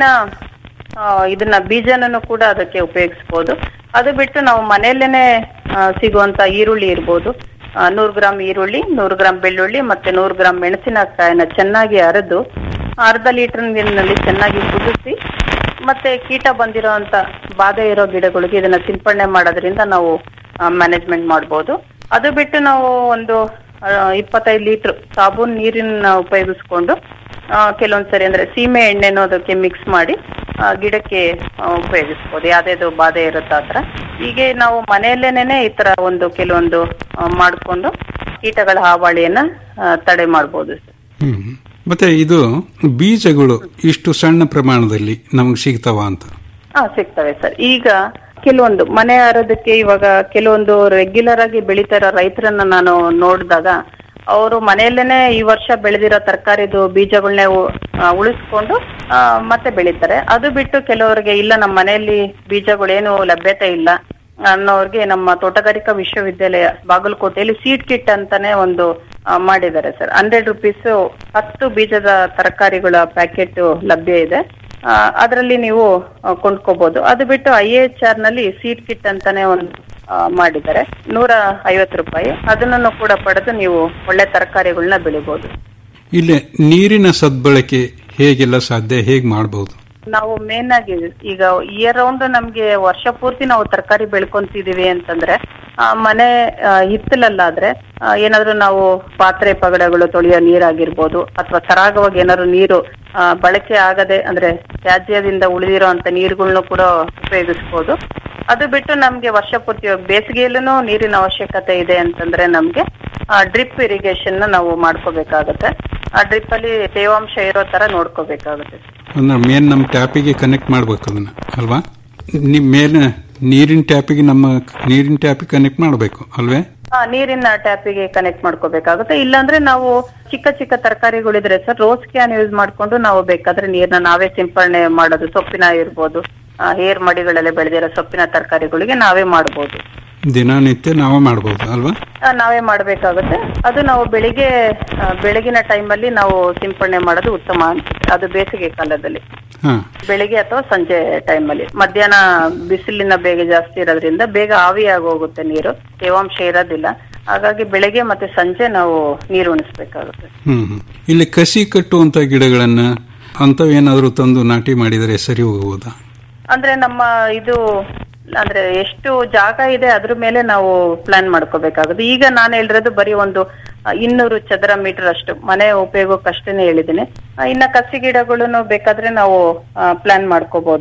ಆ, ಇದನ್ನ ಬೀಜನನ್ನು ಕೂಡ ಅದಕ್ಕೆ ಉಪಯೋಗಿಸ್ಬೋದು ಅದು ಬಿಟ್ಟು ನಾವು ಮನೆಯಲ್ಲೇನೆ ಆ, ಸಿಗುವಂತ ಈರುಳ್ಳಿ ಇರ್ಬೋದು ನೂರು ಗ್ರಾಮ್ ಈರುಳ್ಳಿ ನೂರು ಗ್ರಾಮ್ ಬೆಳ್ಳುಳ್ಳಿ ಮತ್ತೆ ನೂರು ಗ್ರಾಮ್ ಮೆಣಸಿನಕಾಯಿನ ಚೆನ್ನಾಗಿ ಅರೆದು ಅರ್ಧ ಲೀಟರ್ ನೀರಿನಲ್ಲಿ ಚೆನ್ನಾಗಿ ಕುದಿಸಿ ಮತ್ತೆ ಕೀಟ ಬಂದಿರೋಂತ ಬಾಧೆ ಇರೋ ಗಿಡಗಳಿಗೆ ಇದನ್ನ ಸಿಂಪಡಣೆ ಮಾಡೋದ್ರಿಂದ ನಾವು ಮ್ಯಾನೇಜ್ಮೆಂಟ್ ಮಾಡ್ಬೋದು ಅದು ಬಿಟ್ಟು ನಾವು ಒಂದು ಆ, ಇಪ್ಪತ್ತೈದು ಲೀಟರ್ ಸಾಬೂನ್ ನೀರಿನ ಉಪಯೋಗಿಸ್ಕೊಂಡು ಆ, ಕೆಲವೊಂದ್ಸರಿ ಅಂದ್ರೆ ಸೀಮೆ ಎಣ್ಣೆನೂ ಅದಕ್ಕೆ ಮಿಕ್ಸ್ ಮಾಡಿ ಆ, ಗಿಡಕ್ಕೆ ಆ, ಉಪಯೋಗಿಸ್ಬೋದು ಯಾವ್ದಾದ್ರು ಬಾಧೆ ಇರುತ್ತೆ ಆತರ ಹೀಗೆ ನಾವು ಮನೆಯಲ್ಲೇನೆ ಈ ತರ ಒಂದು ಕೆಲವೊಂದು ಆ, ಮಾಡ್ಕೊಂಡು ಕೀಟಗಳ ಹಾವಳಿಯನ್ನ ಆ, ತಡೆ ಮಾಡ್ಬೋದು ಸರ್ ಹ್ಮ್ ಮತ್ತೆ ಇದು ಬೀಜಗಳು ಇಷ್ಟು ಸಣ್ಣ ಪ್ರಮಾಣದಲ್ಲಿ ನಮಗೆ ಸಿಗ್ತಾವ ಅಂತ ಹಾ ಸಿಗ್ತವೆ ಸರ್ ಈಗ ಕೆಲವೊಂದು ಮನೆ ಆರೋದಕ್ಕೆ ಇವಾಗ ಕೆಲವೊಂದು ರೆಗ್ಯುಲರ್ ಆಗಿ ಬೆಳೀತಾ ಇರೋ ರೈತರನ್ನ ನಾನು ನೋಡಿದಾಗ ಅವರು ಮನೆಯಲ್ಲೇನೆ ಈ ವರ್ಷ ಬೆಳೆದಿರೋ ತರಕಾರಿದು ಬೀಜಗಳನ್ನೇ ಉಳಿಸ್ಕೊಂಡು ಆ, ಮತ್ತೆ ಬೆಳೀತಾರೆ ಅದು ಬಿಟ್ಟು ಕೆಲವರಿಗೆ ಇಲ್ಲ ನಮ್ಮ ಮನೆಯಲ್ಲಿ ಬೀಜಗಳೇನು ಲಭ್ಯತೆ ಇಲ್ಲ ಅನ್ನೋರ್ಗೆ ನಮ್ಮ ತೋಟಗಾರಿಕಾ ವಿಶ್ವವಿದ್ಯಾಲಯ ಬಾಗಲಕೋಟೆಯಲ್ಲಿ ಸೀಡ್ ಕಿಟ್ ಅಂತಾನೆ ಒಂದು ಆ, ಮಾಡಿದ್ದಾರೆ ಸರ್ ಹಂಡ್ರೆಡ್ ರುಪೀಸ್ ಹತ್ತು ಬೀಜದ ತರಕಾರಿಗಳ ಪ್ಯಾಕೆಟ್ ಲಭ್ಯ ಇದೆ ಅದರಲ್ಲಿ ನೀವು ಆ, ಕೊಂಡ್ಕೋಬಹುದು ಅದು ಬಿಟ್ಟು ಐ ಎಚ್ ಆರ್ ನಲ್ಲಿ ಸೀಡ್ ಕಿಟ್ ಅಂತಾನೆ ಒಂದು ಆ, ಮಾಡಿದ್ದಾರೆ ನೂರ ಐವತ್ತು ರೂಪಾಯಿ ಅದನ್ನು ಕೂಡ ಪಡೆದು ನೀವು ಒಳ್ಳೆ ತರಕಾರಿಗಳನ್ನ ಬೆಳಿಬಹುದು ಇಲ್ಲಿ ನೀರಿನ ಸದ್ಬಳಕೆ ಹೇಗೆಲ್ಲ ಸಾಧ್ಯ ಹೇಗೆ ಮಾಡಬಹುದು ನಾವು ಮೇನ್ ಆಗಿ ಈಗ ಇಯರ್ ರೌಂಡ್ ನಮ್ಗೆ ವರ್ಷ ಪೂರ್ತಿ ನಾವು ತರಕಾರಿ ಬೆಳ್ಕೊಂತಿದೀವಿ ಅಂತಂದ್ರೆ ಆ, ಮನೆ ಆ, ಹಿತ್ತಲಲ್ಲಾದ್ರೆ ಆ, ಏನಾದ್ರೂ ನಾವು ಪಾತ್ರೆ ಪಗಡೆಗಳು ತೊಳೆಯೋ ನೀರಾಗಿರ್ಬೋದು ಅಥವಾ ಸರಾಗವಾಗಿ ಏನಾದ್ರು ನೀರು ಆ, ಬಳಕೆ ಆಗದೆ ಅಂದ್ರೆ ತ್ಯಾಜ್ಯದಿಂದ ಉಳಿದಿರೋ ಅಂತ ನೀರುಗಳನ್ನು ಕೂಡ ಉಪಯೋಗಿಸ್ಬೋದು ಅದು ಬಿಟ್ಟು ನಮ್ಗೆ ವರ್ಷ ಪೂರ್ತಿ ಇವಾಗ ಬೇಸಿಗೆಯಲ್ಲೂ ನೀರಿನ ಅವಶ್ಯಕತೆ ಇದೆ ಅಂತಂದ್ರೆ ನಮ್ಗೆ ಡ್ರಿಪ್ ಇರಿಗೇಷನ್ ನಾವು ಮಾಡ್ಕೋಬೇಕಾಗತ್ತೆ ಆ ಡ್ರಿಪ್ ಅಲ್ಲಿ ತೇವಾಂಶ ಇರೋ ತರ ನೋಡ್ಕೋಬೇಕಾಗುತ್ತೆ ಅಂದ್ರೆ ಮೇನ್ ನಮ್ಮ ಟ್ಯಾಪಿಗೆ ಕನೆಕ್ಟ್ ಮಾಡ್ಬೇಕು ಅದನ್ನ ಅಲ್ವಾ ನಿಮ್ ಮೇಲೆ ನೀರಿನ ಟ್ಯಾಪಿಗೆ ನಮ್ಮ ನೀರಿನ ಟ್ಯಾಪಿಗೆ ಕನೆಕ್ಟ್ ಮಾಡಬೇಕು ಅಲ್ವೇ ಆ, ನೀರಿನ ಟ್ಯಾಪಿಗೆ ಕನೆಕ್ಟ್ ಮಾಡ್ಕೋಬೇಕಾಗುತ್ತೆ ಇಲ್ಲಾಂದ್ರೆ ನಾವು ಚಿಕ್ಕ ಚಿಕ್ಕ ತರಕಾರಿಗಳಿದ್ರೆ ಸರ್ ರೋಸ್ ಕ್ಯಾನ್ ಯೂಸ್ ಮಾಡ್ಕೊಂಡು ನಾವು ಬೇಕಾದ್ರೆ ನೀರ್ನ ನಾವೇ ಸಿಂಪರಣೆ ಮಾಡೋದು ಸೊಪ್ಪಿನ ಇರ್ಬೋದು ಏರ್ ಮಡಿಗಳಲ್ಲಿ ಬೆಳೆದಿರೋ ಸೊಪ್ಪಿನ ತರಕಾರಿಗಳಿಗೆ ನಾವೇ ಮಾಡ್ಬೋದು ದಿನನಿತ್ಯ ನಾವೇ ಮಾಡ್ಬೋದು ಅಲ್ವಾ ಆ, ನಾವೇ ಮಾಡ್ಬೇಕಾಗುತ್ತೆ ಅದು ನಾವು ಬೆಳಿಗ್ಗೆ ಆ, ಬೆಳಗಿನ ಟೈಮಲ್ಲಿ ನಾವು ಸಿಂಪರಣೆ ಮಾಡೋದು ಉತ್ತಮ ಅನ್ಸುತ್ತೆ ಅದು ಬೇಸಿಗೆ ಕಾಲದಲ್ಲಿ ಹಾ ಬೆಳಿಗ್ಗೆ ಅಥವಾ ಸಂಜೆ ಟೈಮಲ್ಲಿ ಮಧ್ಯಾಹ್ನ ಬಿಸಿಲಿನ ಬೇಗ ಜಾಸ್ತಿ ಇರೋದ್ರಿಂದ ಬೇಗ ಆವಿಯಾಗಿ ಹೋಗುತ್ತೆ ನೀರು ತೇವಾಂಶ ಇರೋದಿಲ್ಲ ಹಾಗಾಗಿ ಬೆಳಿಗ್ಗೆ ಮತ್ತೆ ಸಂಜೆ ನಾವು ನೀರು ಉಣಿಸ್ಬೇಕಾಗುತ್ತೆ ಹ್ಮ್ ಹ್ಮ್. ಇಲ್ಲಿ ಕಸಿ ಕಟ್ಟುವಂತ ಗಿಡಗಳನ್ನ ಅಂತವೇನಾದ್ರೂ ತಂದು ನಾಟಿ ಮಾಡಿದರೆ ಸರಿ ಹೋಗಬಹುದಾ ಅಂದ್ರೆ ನಮ್ಮ ಇದು ಅಂದ್ರೆ ಎಷ್ಟು ಜಾಗ ಇದೆ ಅದ್ರ ಮೇಲೆ ನಾವು ಪ್ಲಾನ್ ಮಾಡ್ಕೋಬೇಕಾಗುತ್ತೆ ಈಗ ನಾನು ಹೇಳಿರೋದು ಬರೀ ಒಂದು ಆ, ಇನ್ನೂರು ಚದರ ಮೀಟರ್ ಅಷ್ಟು ಮನೆ ಉಪಯೋಗಕ್ಕಷ್ಟೇನೆ ಹೇಳಿದ್ದೀನಿ ಆ, ಇನ್ನ ಕಸಿ ಗಿಡಗಳನ್ನು ಬೇಕಾದ್ರೆ ನಾವು ಪ್ಲಾನ್ ಮಾಡ್ಕೋಬಹುದು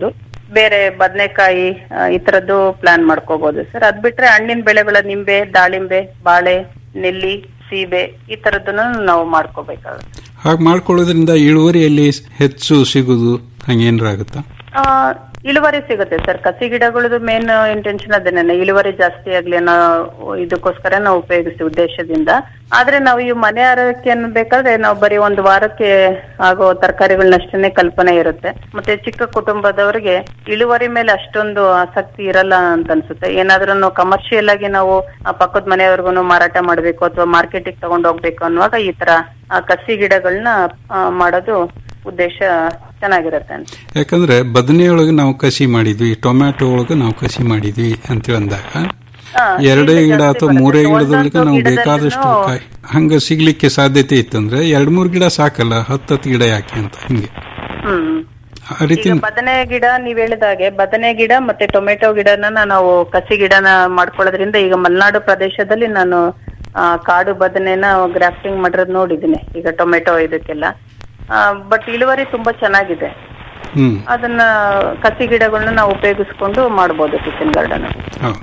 ಬೇರೆ ಬದನೆಕಾಯಿ ಈ ತರದ್ದು ಪ್ಲಾನ್ ಮಾಡ್ಕೋಬಹುದು ಸರ್ ಅದ್ ಬಿಟ್ರೆ ಹಣ್ಣಿನ ಬೆಳೆಗಳ ನಿಂಬೆ ದಾಳಿಂಬೆ ಬಾಳೆ ನೆಲ್ಲಿ ಸೀಬೆ ಈ ತರದ್ದನ್ನು ನಾವು ಮಾಡ್ಕೋಬೇಕಾಗುತ್ತೆ ಹಾಗೆ ಮಾಡ್ಕೊಳ್ಳೋದ್ರಿಂದ ಇಳುವರಿಯಲ್ಲಿ ಹೆಚ್ಚು ಸಿಗುದು ಹಂಗೇನ್ರ ಆಗುತ್ತಾ ಆ, ಇಳುವರಿ ಸಿಗುತ್ತೆ ಸರ್ ಕಸಿ ಗಿಡಗಳದ್ದು ಮೇನ್ ಇಂಟೆನ್ಷನ್ ಅದೇನೆ ಇಳುವರಿ ಜಾಸ್ತಿ ಆಗ್ಲಿ ಅನ್ನೋ ಇದಕ್ಕೋಸ್ಕರ ನಾವು ಉಪಯೋಗಿಸ್ತೀವಿ ಉದ್ದೇಶದಿಂದ ಆದ್ರೆ ನಾವು ಈ ಮನೆ ಆರೋಗ್ಯ ಬೇಕಾದ್ರೆ ನಾವು ಬರೀ ಒಂದು ವಾರಕ್ಕೆ ಆಗೋ ತರಕಾರಿಗಳನ್ನಷ್ಟೇ ಕಲ್ಪನೆ ಇರುತ್ತೆ ಮತ್ತೆ ಚಿಕ್ಕ ಕುಟುಂಬದವರಿಗೆ ಇಳುವರಿ ಮೇಲೆ ಅಷ್ಟೊಂದು ಆಸಕ್ತಿ ಇರಲ್ಲ ಅಂತ ಅನ್ಸುತ್ತೆ ಏನಾದ್ರೂ ಕಮರ್ಷಿಯಲ್ ಆಗಿ ನಾವು ಆ ಪಕ್ಕದ ಮನೆಯವ್ರಿಗೂ ಮಾರಾಟ ಮಾಡ್ಬೇಕು ಅಥವಾ ಮಾರ್ಕೆಟಿಗೆ ತಗೊಂಡು ಹೋಗ್ಬೇಕು ಅನ್ನುವಾಗ ಈ ತರ ಆ, ಕಸಿ ಗಿಡಗಳನ್ನ ಆ, ಮಾಡೋದು ಉದ್ದೇಶ ಚೆನ್ನಾಗಿರುತ್ತೆ ಅಂತ ಯಾಕಂದ್ರೆ ಬದನೆಯೊಳಗೆ ನಾವು ಕಸಿ ಮಾಡಿದ್ವಿ ಟೊಮ್ಯಾಟೊ ಒಳಗೆ ನಾವು ಕಸಿ ಮಾಡಿದ್ವಿ ಅಂತೇಳಿ ಅಂದಾಗ ಹಾ, ಎರಡೇ ಈಗ ಗಿಡ ಜಾಸ್ತಿ ಅಥವಾ ಬರುತ್ತೆ. ಮೂರೇ ಒಂದೊಂದು ಗಿಡದೊಳಗೆ ನಾವು ಗಿಡದಲ್ಲೂ ಬೇಕಾದಷ್ಟು ಕಾಯಿ ಹಂಗ ಸಿಗ್ಲಿಕ್ಕೆ ಸಾಧ್ಯತೆ ಇತ್ತಂದ್ರೆ ಎರಡ್ ಮೂರ್ ಗಿಡ ಸಾಕಲ್ಲ ಹತ್ತತ್ತು ಗಿಡ ಯಾಕೆ ಅಂತ ಹಿಂಗೆ ಹ್ಮ್ ಆ ರೀತಿ ಈಗ ಬದನೆ ಗಿಡ ನೀವ್ ಹೇಳಿದಾಗೆ ಬದನೆ ಗಿಡ ಮತ್ತೆ ಟೊಮೆಟೊ ಗಿಡನ ನಾವು ಕಸಿ ಗಿಡನ ಮಾಡ್ಕೊಳ್ಳೋದ್ರಿಂದ ಈಗ ಮಲೆನಾಡು ಪ್ರದೇಶದಲ್ಲಿ ನಾನು ಆ, ಕಾಡು ಬದನೆನ ಗ್ರಾಫ್ಟಿಂಗ್ ಮಾಡಿರೋದು ನೋಡಿದ್ದೀನಿ ಈಗ ಟೊಮೆಟೊ ಇದಕ್ಕೆಲ್ಲ ಬಟ್ ಇಳುವರಿ ತುಂಬಾ ಚೆನ್ನಾಗಿದೆ ಹ್ಮ್ ಅದನ್ನ ಕಸಿ ಗಿಡಗಳನ್ನ ನಾವು ಉಪಯೋಗಿಸ್ಕೊಂಡು ಮಾಡ್ಬೋದು ಕಿಚನ್ ಗಾರ್ಡನ್ ಹೌದು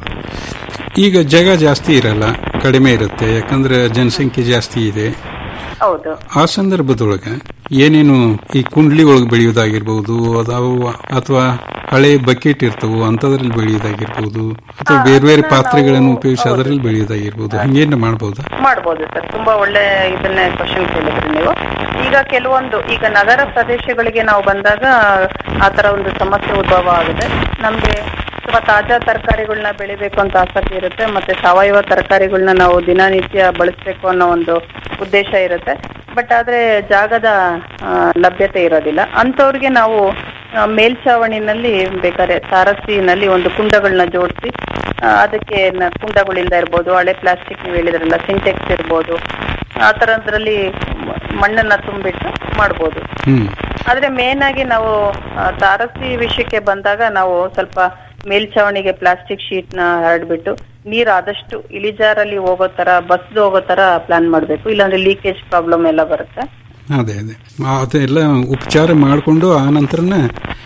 ಈಗ ಜಾಗ ಜಾಸ್ತಿ ಇರಲ್ಲ ಕಡಿಮೆ ಇರುತ್ತೆ ಯಾಕಂದ್ರೆ ಜನಸಂಖ್ಯೆ ಜಾಸ್ತಿ ಇದೆ ಹೌದು ಆ ಸಂದರ್ಭದೊಳಗೆ ಏನೇನು ಈ ಕುಂಡ್ಲಿ ಒಳಗೆ ಬೆಳೆಯೋದಾಗಿರ್ಬೋದು ಅದಾವು ಅಥವಾ ಹಳೆ ಬಕೆಟ್ ಇರ್ತವು ಅಂತದ್ರಲ್ಲಿ ಬೆಳೆಯೋದಾಗಿರ್ಬೋದು ಅಥವಾ ಬೇರೆ ಬೇರೆ ಪಾತ್ರೆಗಳನ್ನು ಉಪಯೋಗಿಸಿ ಅದರಲ್ಲಿ ಬೆಳೆಯೋದಾಗಿರ್ಬೋದು ಹಂಗೇನು ಮಾಡ್ಬೋದಾ ಮಾಡ್ಬೋದು ಸರ್ ತುಂಬಾ ಒಳ್ಳೆ ಇದನ್ನೇ ಕ್ವಶನ್ ಕೇಳಿದ್ರಿ ನೀವು ಈಗ ಕೆಲವೊಂದು ಈಗ ನಗರ ಪ್ರದೇಶಗಳಿಗೆ ನಾವು ಬಂದಾಗ ಆ ತರ ಒಂದು ಸಮಸ್ಯೆ ಉದ್ಭವ ಆಗಿದೆ ನಮ್ಗೆ ಅಥವಾ ತಾಜಾ ತರಕಾರಿಗಳನ್ನ ಬೆಳಿಬೇಕು ಅಂತ ಆಸಕ್ತಿ ಇರುತ್ತೆ ಮತ್ತೆ ಸಾವಯವ ತರಕಾರಿಗಳನ್ನ ನಾವು ದಿನನಿತ್ಯ ಬಳಸಬೇಕು ಅನ್ನೋ ಒಂದು ಉದ್ದೇಶ ಇರುತ್ತೆ ಬಟ್ ಆದ್ರೆ ಜಾಗದ ಆ, ಲಭ್ಯತೆ ಇರೋದಿಲ್ಲ ಅಂತವ್ರಿಗೆ ನಾವು ಆ, ಮೇಲ್ಛಾವಣಿನಲ್ಲಿ ಬೇಕಾದ್ರೆ ತಾರಸಿನಲ್ಲಿ ಒಂದು ಕುಂಡಗಳನ್ನ ಜೋಡಿಸಿ ಅದಕ್ಕೆ ನ- ಕುಂಡಗಳಿಂದ ಇರ್ಬೋದು ಹಳೆ ಪ್ಲಾಸ್ಟಿಕ್ ನೀವು ಹೇಳಿದ್ರಲ್ಲ ಸಿಂಟೆಕ್ಸ್ ಇರ್ಬೋದು ಆ ತರದ್ರಲ್ಲಿ ಮ- ಮಣ್ಣನ್ನ ತುಂಬಿಟ್ಟು ಮಾಡ್ಬೋದು ಹ್ಮ್ ಆದ್ರೆ ಮೇನ್ ಆಗಿ ನಾವು ಆ, ತಾರಸಿ ವಿಷಯಕ್ಕೆ ಬಂದಾಗ ನಾವು ಸ್ವಲ್ಪ ಮೇಲ್ಛಾವಣಿಗೆ ಪ್ಲಾಸ್ಟಿಕ್ ಶೀಟ್ ನ ಹರಡ್ಬಿಟ್ಟು ನೀರ್ ಆದಷ್ಟು ಇಳಿಜಾರಲ್ಲಿ ಹೋಗೋ ತರ ಬಸ್ದು ಹೋಗೋ ತರ ಪ್ಲಾನ್ ಮಾಡ್ಬೇಕು ಇಲ್ಲಾಂದ್ರೆ ಲೀಕೇಜ್ ಪ್ರಾಬ್ಲಮ್ ಎಲ್ಲ ಬರುತ್ತೆ ಅದೇ ಅದೇ ಅದೆಲ್ಲ ಉಪಚಾರ ಮಾಡಿಕೊಂಡು ಆ ನಂತರನೇ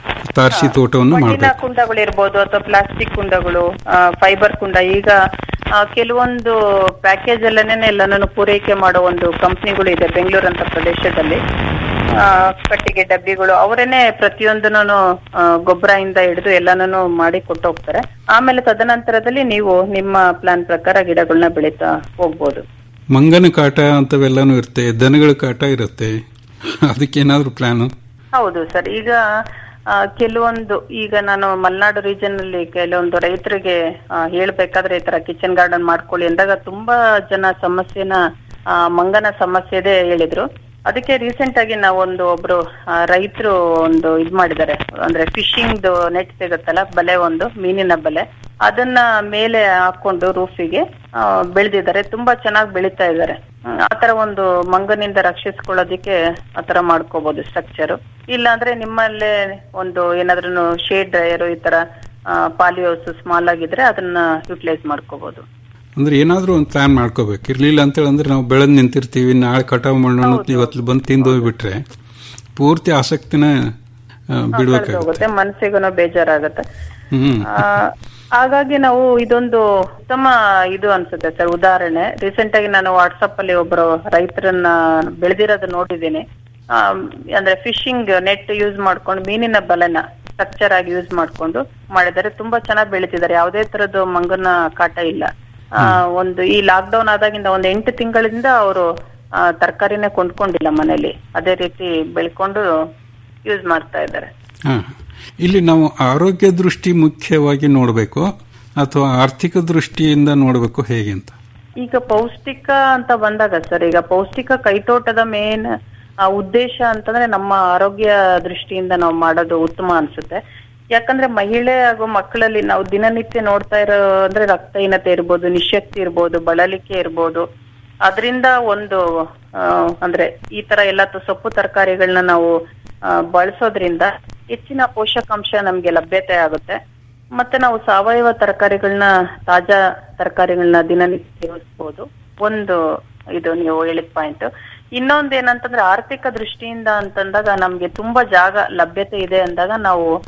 ತಾರಸಿ ತೋಟವನ್ನು ಮಣ್ಣಿನ ಮಾಡಬೇಕು ಕುಂಡಗಳು ಇರ್ಬೋದು ಅಥವಾ ಪ್ಲಾಸ್ಟಿಕ್ ಕುಂಡಗಳು ಫೈಬರ್ ಕುಂಡ ಈಗ ಆ, ಕೆಲವೊಂದು ಪ್ಯಾಕೇಜ್ ಅಲ್ಲೇ ಎಲ್ಲಾನು ಪೂರೈಕೆ ಮಾಡೋ ಒಂದು ಕಂಪ್ನಿಗಳು ಇದೆ ಬೆಂಗಳೂರು ಅಂತ ಪ್ರದೇಶದಲ್ಲಿ ಆ, ಕಟ್ಟಿಗೆ ಡಬ್ಬಿಗಳು ಅವರೇನೆ ಪ್ರತಿಯೊಂದನ್ನು ಗೊಬ್ಬರದಿಂದ ಹಿಡಿದು ಎಲ್ಲಾನು ಮಾಡಿ ಕೊಟ್ಟು ಹೋಗ್ತಾರೆ ಆಮೇಲೆ ತದನಂತರದಲ್ಲಿ ನೀವು ನಿಮ್ಮ ಪ್ಲಾನ್ ಪ್ರಕಾರ ಗಿಡಗಳನ್ನ ಬೆಳೀತಾ ಹೋಗ್ಬೋದು ಮಂಗನ ಕಾಟ ಅಂತವೆಲ್ಲಾನು ಇರುತ್ತೆ ದನಗಳ ಕಾಟ ಇರುತ್ತೆ ಅದಕ್ಕೇನಾದ್ರೂ ಪ್ಲಾನ್ ಹೌದು ಸರ್ ಈಗ ಆ, ಕೆಲವೊಂದು ಈಗ ನಾನು ಮಲೆನಾಡು ರೀಜನ್ ಅಲ್ಲಿ ಕೆಲವೊಂದು ರೈತರಿಗೆ ಆ, ಹೇಳ್ಬೇಕಾದ್ರೆ ಈ ತರ ಕಿಚನ್ ಗಾರ್ಡನ್ ಮಾಡ್ಕೊಳ್ಳಿ ಅಂದಾಗ ತುಂಬಾ ಜನ ಸಮಸ್ಯೆನ ಆ, ಮಂಗನ ಸಮಸ್ಯೆ ಇದೆ ಹೇಳಿದ್ರು ಅದಕ್ಕೆ ರೀಸೆಂಟ್ ಆಗಿ ನಾವೊಂದು ಒಬ್ರು ರೈತರು ಒಂದು ಇದ್ ಮಾಡಿದ್ದಾರೆ ಅಂದ್ರೆ ಫಿಶಿಂಗ್ ನೆಟ್ ಸಿಗುತ್ತಲ್ಲ ಬಲೆ ಒಂದು ಮೀನಿನ ಬಲೆ ಅದನ್ನ ಮೇಲೆ ಹಾಕೊಂಡು ರೂಫಿಗೆ ಬೆಳೆದಿದ್ದಾರೆ ತುಂಬಾ ಚೆನ್ನಾಗಿ ಬೆಳೀತಾ ಇದ್ದಾರೆ ಹ್ಮ್, ಆ ತರ ಒಂದು ಮಂಗನಿಂದ ರಕ್ಷಿಸ್ಕೊಳ್ಳೋದಿಕ್ಕೆ ಆ ತರ ಮಾಡ್ಕೋಬಹುದು ಸ್ಟ್ರಕ್ಚರ್ ಇಲ್ಲ ಅಂದ್ರೆ ನಿಮ್ಮಲ್ಲೇ ಒಂದು ಏನಾದ್ರೂ ಶೇಡ್ ಡ್ರೈಯರ್ ಈ ತರ ಪಾಲಿಯೋಸ್ ಸ್ಮಾಲ್ ಆಗಿದ್ರೆ ಅದನ್ನ ಯುಟಿಲೈಸ್ ಮಾಡ್ಕೋಬಹುದು ಅಂದ್ರೆ ಏನಾದ್ರೂ ಒಂದು ಪ್ಲಾನ್ ಮಾಡ್ಕೋಬೇಕು ಇರ್ಲಿಲ್ಲ ಅಂತೇಳಿ ಅಂದ್ರೆ ನಾವು ಬೆಳೆದ್ ನಿಂತಿರ್ತೀವಿ ನಾಳೆ ಕಟಾವು ಮಾಡೋಣ ಅಂತ ಇವತ್ತು ಬಂದು ತಿಂದು ಹೋಗ್ಬಿಟ್ರೆ ಪೂರ್ತಿ ಆಸಕ್ತಿನ ಆ, ಬಿಡ್ಬೇಕಾಗುತ್ತೆ ಹೋಗುತ್ತೆ ಮನಸ್ಸಿಗೂ ಬೇಜಾರಾಗುತ್ತೆ ಹ್ಮ್ ಆ, ಹಾಗಾಗಿ ನಾವು ಇದೊಂದು ಉತ್ತಮ ಇದು ಅನ್ಸುತ್ತೆ ಸರ್ ಉದಾಹರಣೆ ರೀಸೆಂಟ್ ಆಗಿ ನಾನು ವಾಟ್ಸಪ್ ಅಲ್ಲಿ ಒಬ್ಬರು ರೈತರನ್ನ ಬೆಳೆದಿರೋದು ನೋಡಿದ್ದೀನಿ ಆ, ಅಂದ್ರೆ ಫಿಶಿಂಗ್ ನೆಟ್ ಯೂಸ್ ಮಾಡ್ಕೊಂಡು ಮೀನಿನ ಬಲೆನ ಸ್ಟ್ರಕ್ಚರ್ ಆಗಿ ಯೂಸ್ ಮಾಡ್ಕೊಂಡು ಮಾಡಿದ್ದಾರೆ ತುಂಬಾ ಚೆನ್ನಾಗಿ ಬೆಳೀತಿದ್ದಾರೆ ಯಾವುದೇ ತರದ್ದು ಮಂಗನ ಕಾಟ ಇಲ್ಲ ಆ, ಒಂದು ಈ ಲಾಕ್ ಡೌನ್ ಆದಾಗಿಂದ ಒಂದು ಎಂಟು ತಿಂಗಳಿಂದ ಅವರು ತರಕಾರಿನೇ ಕೊಂಡ್ಕೊಂಡಿಲ್ಲ ಮನೇಲಿ ಅದೇ ರೀತಿ ಬೆಳ್ಕೊಂಡು ಯೂಸ್ ಮಾಡ್ತಾ ಇದ್ದಾರೆ ಹಾ. ಇಲ್ಲಿ ನಾವು ಆರೋಗ್ಯ ದೃಷ್ಟಿ ಮುಖ್ಯವಾಗಿ ನೋಡಬೇಕು ಅಥವಾ ಆರ್ಥಿಕ ದೃಷ್ಟಿಯಿಂದ ನೋಡಬೇಕು ಹೇಗೆ ಅಂತ ಈಗ ಪೌಷ್ಟಿಕ ಅಂತ ಬಂದಾಗ ಸರ್ ಈಗ ಪೌಷ್ಟಿಕ ಕೈತೋಟದ ಮೇನ್ ಉದ್ದೇಶ ಅಂತಂದ್ರೆ ನಮ್ಮ ಆರೋಗ್ಯ ದೃಷ್ಟಿಯಿಂದ ನಾವು ಮಾಡೋದು ಉತ್ತಮ ಅನ್ಸುತ್ತೆ ಯಾಕಂದ್ರೆ ಮಹಿಳೆ ಹಾಗೂ ಮಕ್ಕಳಲ್ಲಿ ನಾವು ದಿನನಿತ್ಯ ನೋಡ್ತಾ ಇರೋ ಅಂದ್ರೆ ರಕ್ತಹೀನತೆ ಇರ್ಬೋದು ನಿಶಕ್ತಿ ಇರ್ಬೋದು ಬಳಲಿಕೆ ಇರ್ಬೋದು ಅದರಿಂದ ಒಂದು ಆ, ಅಂದ್ರೆ ಈ ತರ ಎಲ್ಲ ತ- ಸೊಪ್ಪು ತರಕಾರಿಗಳನ್ನ ನಾವು ಆ, ಬಳಸೋದ್ರಿಂದ ಹೆಚ್ಚಿನ ಪೋಷಕಾಂಶ ನಮ್ಗೆ ಲಭ್ಯತೆ ಆಗುತ್ತೆ ಮತ್ತೆ ನಾವು ಸಾವಯವ ತರಕಾರಿಗಳನ್ನ ತಾಜಾ ತರಕಾರಿಗಳನ್ನ ದಿನನಿತ್ಯ ಬಳಸ್ಬೋದು ಒಂದು ಇದು ನೀವು ಹೇಳಿದ ಪಾಯಿಂಟ್ ಇನ್ನೊಂದ್ ಏನಂತಂದ್ರೆ ಆರ್ಥಿಕ ದೃಷ್ಟಿಯಿಂದ ಅಂತಂದಾಗ ನಮ್ಗೆ ತುಂಬಾ ಜಾಗ ಲಭ್ಯತೆ ಇದೆ ಅಂದಾಗ ನಾವು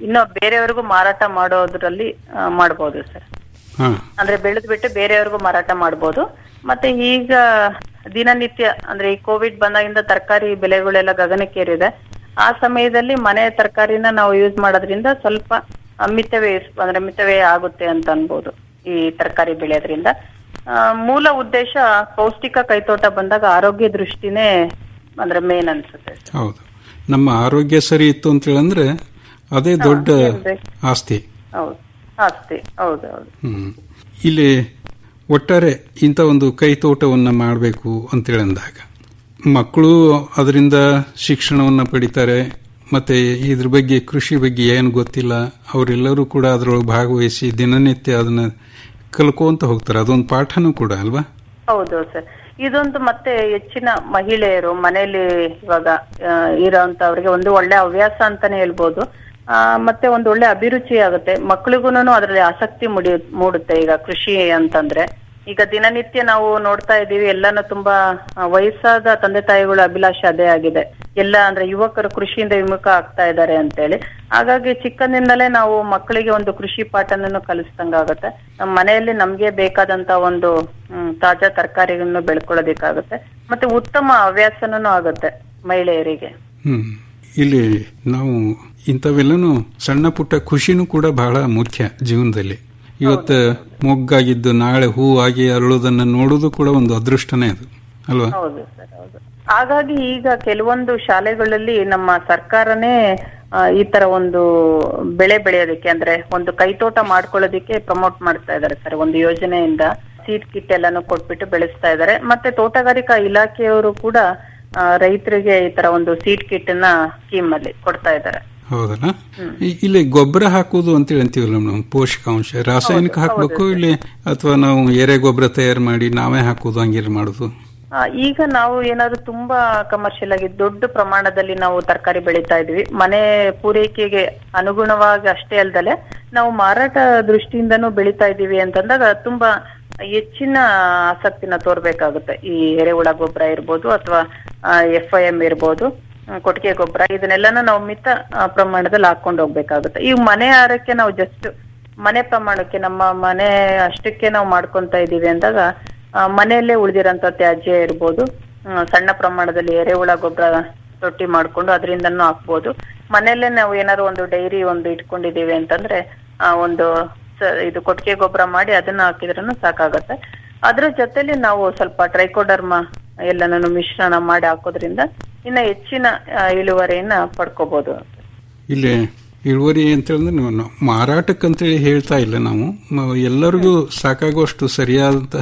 ಇನ್ನು ಬೇರೆಯವ್ರಿಗೂ ಮಾರಾಟ ಮಾಡೋದ್ರಲ್ಲಿ ಆ, ಮಾಡ್ಬೋದು ಸರ್ ಹಾ ಅಂದ್ರೆ ಬೆಳೆದ್ ಬಿಟ್ಟು ಬೇರೆಯವ್ರಿಗೂ ಮಾರಾಟ ಮಾಡ್ಬೋದು ಮತ್ತೆ ಈಗ ದಿನನಿತ್ಯ ಅಂದ್ರೆ ಈ ಕೋವಿಡ್ ಬಂದಾಗಿಂದ ತರಕಾರಿ ಬೆಲೆಗಳೆಲ್ಲ ಗಗನಕ್ಕೇರಿದೆ ಆ ಸಮಯದಲ್ಲಿ ಮನೆ ತರಕಾರಿನ ನಾವು ಯೂಸ್ ಮಾಡೋದ್ರಿಂದ ಸ್ವಲ್ಪ ಆ, ಮಿತವ್ಯಯ ಅಂದ್ರೆ ಮಿತವ್ಯಯ ಆಗುತ್ತೆ ಅಂತ ಅನ್ಬೋದು ಈ ತರಕಾರಿ ಬೆಳೆಯೋದ್ರಿಂದ ಆ, ಮೂಲ ಉದ್ದೇಶ ಪೌಷ್ಟಿಕ ಕೈತೋಟ ಬಂದಾಗ ಆರೋಗ್ಯ ದೃಷ್ಟಿನೇ ಅಂದ್ರೆ ಮೇನ್ ಅನ್ಸುತ್ತೆ ಹೌದು ನಮ್ಮ ಆರೋಗ್ಯ ಸರಿ ಇತ್ತು ಅಂತ ಹೇಳಂದ್ರೆ ಅದೇ ದೊಡ್ಡ ಆಸ್ತಿ ಹೌದು ಆಸ್ತಿ ಹೌದು ಹೌದು ಹ್ಮ್ ಇಲ್ಲಿ ಒಟ್ಟಾರೆ ಇಂಥ ಒಂದು ಕೈತೋಟವನ್ನ ಮಾಡಬೇಕು ಅಂತೇಳಂದಾಗ ಮಕ್ಕಳು ಅದರಿಂದ ಶಿಕ್ಷಣವನ್ನ ಪಡಿತಾರೆ ಮತ್ತೆ ಇದ್ರ ಬಗ್ಗೆ ಕೃಷಿ ಬಗ್ಗೆ ಏನು ಗೊತ್ತಿಲ್ಲ ಅವರೆಲ್ಲರೂ ಕೂಡ ಅದರೊಳಗೆ ಭಾಗವಹಿಸಿ ದಿನನಿತ್ಯ ಅದನ್ನ ಕಲ್ಕೋಂತ ಹೋಗ್ತಾರೆ ಅದೊಂದು ಪಾಠನೂ ಕೂಡ ಅಲ್ವಾ ಹೌದು ಸರ್ ಇದೊಂದು ಮತ್ತೆ ಹೆಚ್ಚಿನ ಮಹಿಳೆಯರು ಮನೆಯಲ್ಲಿ ಇವಾಗ ಆ, ಇರೋಂತವ್ರಿಗೆ ಒಂದು ಒಳ್ಳೆ ಹವ್ಯಾಸ ಅಂತಾನೆ ಹೇಳ್ಬೋದು ಆ, ಮತ್ತೆ ಒಂದು ಒಳ್ಳೆ ಅಭಿರುಚಿ ಆಗುತ್ತೆ ಮಕ್ಳಿಗೂನು ಅದರಲ್ಲಿ ಆಸಕ್ತಿ ಮುಡಿ ಮೂಡುತ್ತೆ ಈಗ ಕೃಷಿ ಅಂತಂದ್ರೆ ಈಗ ದಿನನಿತ್ಯ ನಾವು ನೋಡ್ತಾ ಇದೀವಿ ಎಲ್ಲಾನು ತುಂಬಾ ಆ, ವಯಸ್ಸಾದ ತಂದೆ ತಾಯಿಗಳ ಅಭಿಲಾಷೆ ಅದೇ ಆಗಿದೆ ಎಲ್ಲ ಅಂದ್ರೆ ಯುವಕರು ಕೃಷಿಯಿಂದ ವಿಮುಖ ಆಗ್ತಾ ಇದ್ದಾರೆ ಅಂತೇಳಿ ಹಾಗಾಗಿ ಚಿಕ್ಕಂದಿಂದಲೇ ನಾವು ಮಕ್ಕಳಿಗೆ ಒಂದು ಕೃಷಿ ಪಾಠನನ್ನು ಕಲಿಸ್ದಂಗಾಗತ್ತೆ ನಮ್ಮ ಮನೆಯಲ್ಲಿ ನಮ್ಗೆ ಬೇಕಾದಂತ ಒಂದು ಹ್ಮ್, ತಾಜಾ ತರಕಾರಿಗಳನ್ನು ಬೆಳ್ಕೊಳ್ಳೋದಕ್ಕಾಗುತ್ತೆ ಮತ್ತೆ ಉತ್ತಮ ಹವ್ಯಾಸನೂ ಆಗುತ್ತೆ ಮಹಿಳೆಯರಿಗೆ ಹ್ಮ್ ಇಲ್ಲಿ ನಾವು ಇಂಥವೆಲ್ಲನೂ ಸಣ್ಣ ಪುಟ್ಟ ಖುಷಿನೂ ಕೂಡ ಬಹಳ ಮುಖ್ಯ ಜೀವನದಲ್ಲಿ ಇವತ್ತು ಮೊಗ್ಗಾಗಿದ್ದು ನಾಳೆ ಹೂ ಆಗಿ ಅರಳೋದನ್ನ ನೋಡೋದು ಕೂಡ ಒಂದು ಅದೃಷ್ಟನೇ ಅದು ಅಲ್ವಾ ಹೌದು ಸರ್ ಹೌದು ಹಾಗಾಗಿ ಈಗ ಕೆಲವೊಂದು ಶಾಲೆಗಳಲ್ಲಿ ನಮ್ಮ ಸರ್ಕಾರನೇ ಆ, ಈ ತರ ಒಂದು ಬೆಳೆ ಬೆಳೆಯೋದಕ್ಕೆ ಅಂದ್ರೆ ಒಂದು ಕೈತೋಟ ಮಾಡ್ಕೊಳ್ಳೋದಕ್ಕೆ ಪ್ರಮೋಟ್ ಮಾಡ್ತಾ ಇದ್ದಾರೆ ಸರ್ ಒಂದು ಯೋಜನೆಯಿಂದ ಸೀಡ್ ಕಿಟ್ ಎಲ್ಲಾನು ಕೊಟ್ಬಿಟ್ಟು ಬೆಳೆಸ್ತಾ ಇದ್ದಾರೆ ಮತ್ತೆ ತೋಟಗಾರಿಕಾ ಇಲಾಖೆಯವರು ಕೂಡ ಆ, ರೈತರಿಗೆ ಈ ತರ ಒಂದು ಸೀಡ್ ಕಿಟ್ ನ ಸ್ಕೀಮ್ ಅಲ್ಲಿ ಕೊಡ್ತಾ ಇದ್ದಾರೆ ಹೌದಲ್ಲ ಈ- ಇಲ್ಲಿ ಗೊಬ್ಬರ ಹಾಕುವುದು ಅಂತೇಳಿ ಅಂತೀವಲ್ಲ ನಾವು ಪೋಷಕಾಂಶ ರಾಸಾಯನಿಕ ಹಾಕ್ಬೇಕು ಇಲ್ಲಿ ಅಥವಾ ನಾವು ಎರೆ ಗೊಬ್ಬರ ತಯಾರು ಮಾಡಿ ನಾವೇ ಹಾಕುವುದು ಹಂಗಿರ್ ಮಾಡುದು ಆ, ಈಗ ನಾವು ಏನಾದ್ರು ತುಂಬಾ ಕಮರ್ಷಿಯಲ್ ಆಗಿ ದೊಡ್ಡ ಪ್ರಮಾಣದಲ್ಲಿ ನಾವು ತರಕಾರಿ ಬೆಳೀತಾ ಇದೀವಿ ಮನೆ ಪೂರೈಕೆಗೆ ಅನುಗುಣವಾಗಿ ಅಷ್ಟೇ ಅಲ್ದಲೆ ನಾವು ಮಾರಾಟ ದೃಷ್ಟಿಯಿಂದನೂ ಬೆಳೀತಾ ಇದೀವಿ ಅಂತಂದಾಗ ತುಂಬಾ ಹೆಚ್ಚಿನ ಆಸಕ್ತಿನ ತೋರ್ಬೇಕಾಗುತ್ತೆ ಈ ಎರೆಹುಳ ಗೊಬ್ಬರ ಇರ್ಬೋದು ಅಥವಾ ಎಫ್ ಐ ಎಂ ಇರ್ಬೋದು ಆ, ಕೊಟ್ಟಿಗೆ ಗೊಬ್ಬರ ಇದನ್ನೆಲ್ಲನೂ ನಾವು ಮಿತ ಆ, ಪ್ರಮಾಣದಲ್ಲಿ ಹಾಕೊಂಡು ಹೋಗ್ಬೇಕಾಗುತ್ತೆ ಈ ಮನೆ ಆಹಾರಕ್ಕೆ ನಾವು ಜಸ್ಟ್ ಮನೆ ಪ್ರಮಾಣಕ್ಕೆ ನಮ್ಮ ಮನೆ ಅಷ್ಟಕ್ಕೆ ನಾವು ಮಾಡ್ಕೊಂತ ಇದೀವಿ ಅಂದಾಗ ಆ, ಮನೆಯಲ್ಲೇ ಉಳಿದಿರೋಂಥ ತ್ಯಾಜ್ಯ ಇರ್ಬೋದು ಆ, ಸಣ್ಣ ಪ್ರಮಾಣದಲ್ಲಿ ಎರೆಹುಳ ಗೊಬ್ಬರ ತೊಟ್ಟಿ ಮಾಡ್ಕೊಂಡು ಅದರಿಂದನೂ ಹಾಕ್ಬೋದು ಮನೆಯಲ್ಲೇ ನಾವು ಏನಾದ್ರು ಒಂದು ಡೈರಿ ಒಂದು ಇಟ್ಕೊಂಡಿದೀವಿ ಅಂತಂದ್ರೆ ಆ, ಒಂದು ಸ- ಇದು ಕೊಟ್ಟಿಗೆ ಗೊಬ್ಬರ ಮಾಡಿ ಅದನ್ನ ಹಾಕಿದ್ರೂ ಸಾಕಾಗತ್ತೆ ಅದ್ರ ಜೊತೆಲಿ ನಾವು ಸ್ವಲ್ಪ ಟ್ರೈಕೋಡರ್ಮ ಎಲ್ಲನೂ ಮಿಶ್ರಣ ಮಾಡಿ ಹಾಕೋದ್ರಿಂದ ಇನ್ನ ಹೆಚ್ಚಿನ ಆ, ಇಳುವರಿಯನ್ನ ಪಡ್ಕೋಬಹುದು ಇಲ್ಲಿ ಇಳುವರಿ ಅಂತ ಹೇಳಿದ್ರೆ ನಾವು- ನಾವು ಮಾರಾಟಕ್ಕಂತೇಳಿ ಹೇಳ್ತಾ ಇಲ್ಲ ನಾವು ಮ- ಎಲ್ಲರಿಗೂ ಸಾಕಾಗುವಷ್ಟು ಸರಿಯಾದಂತ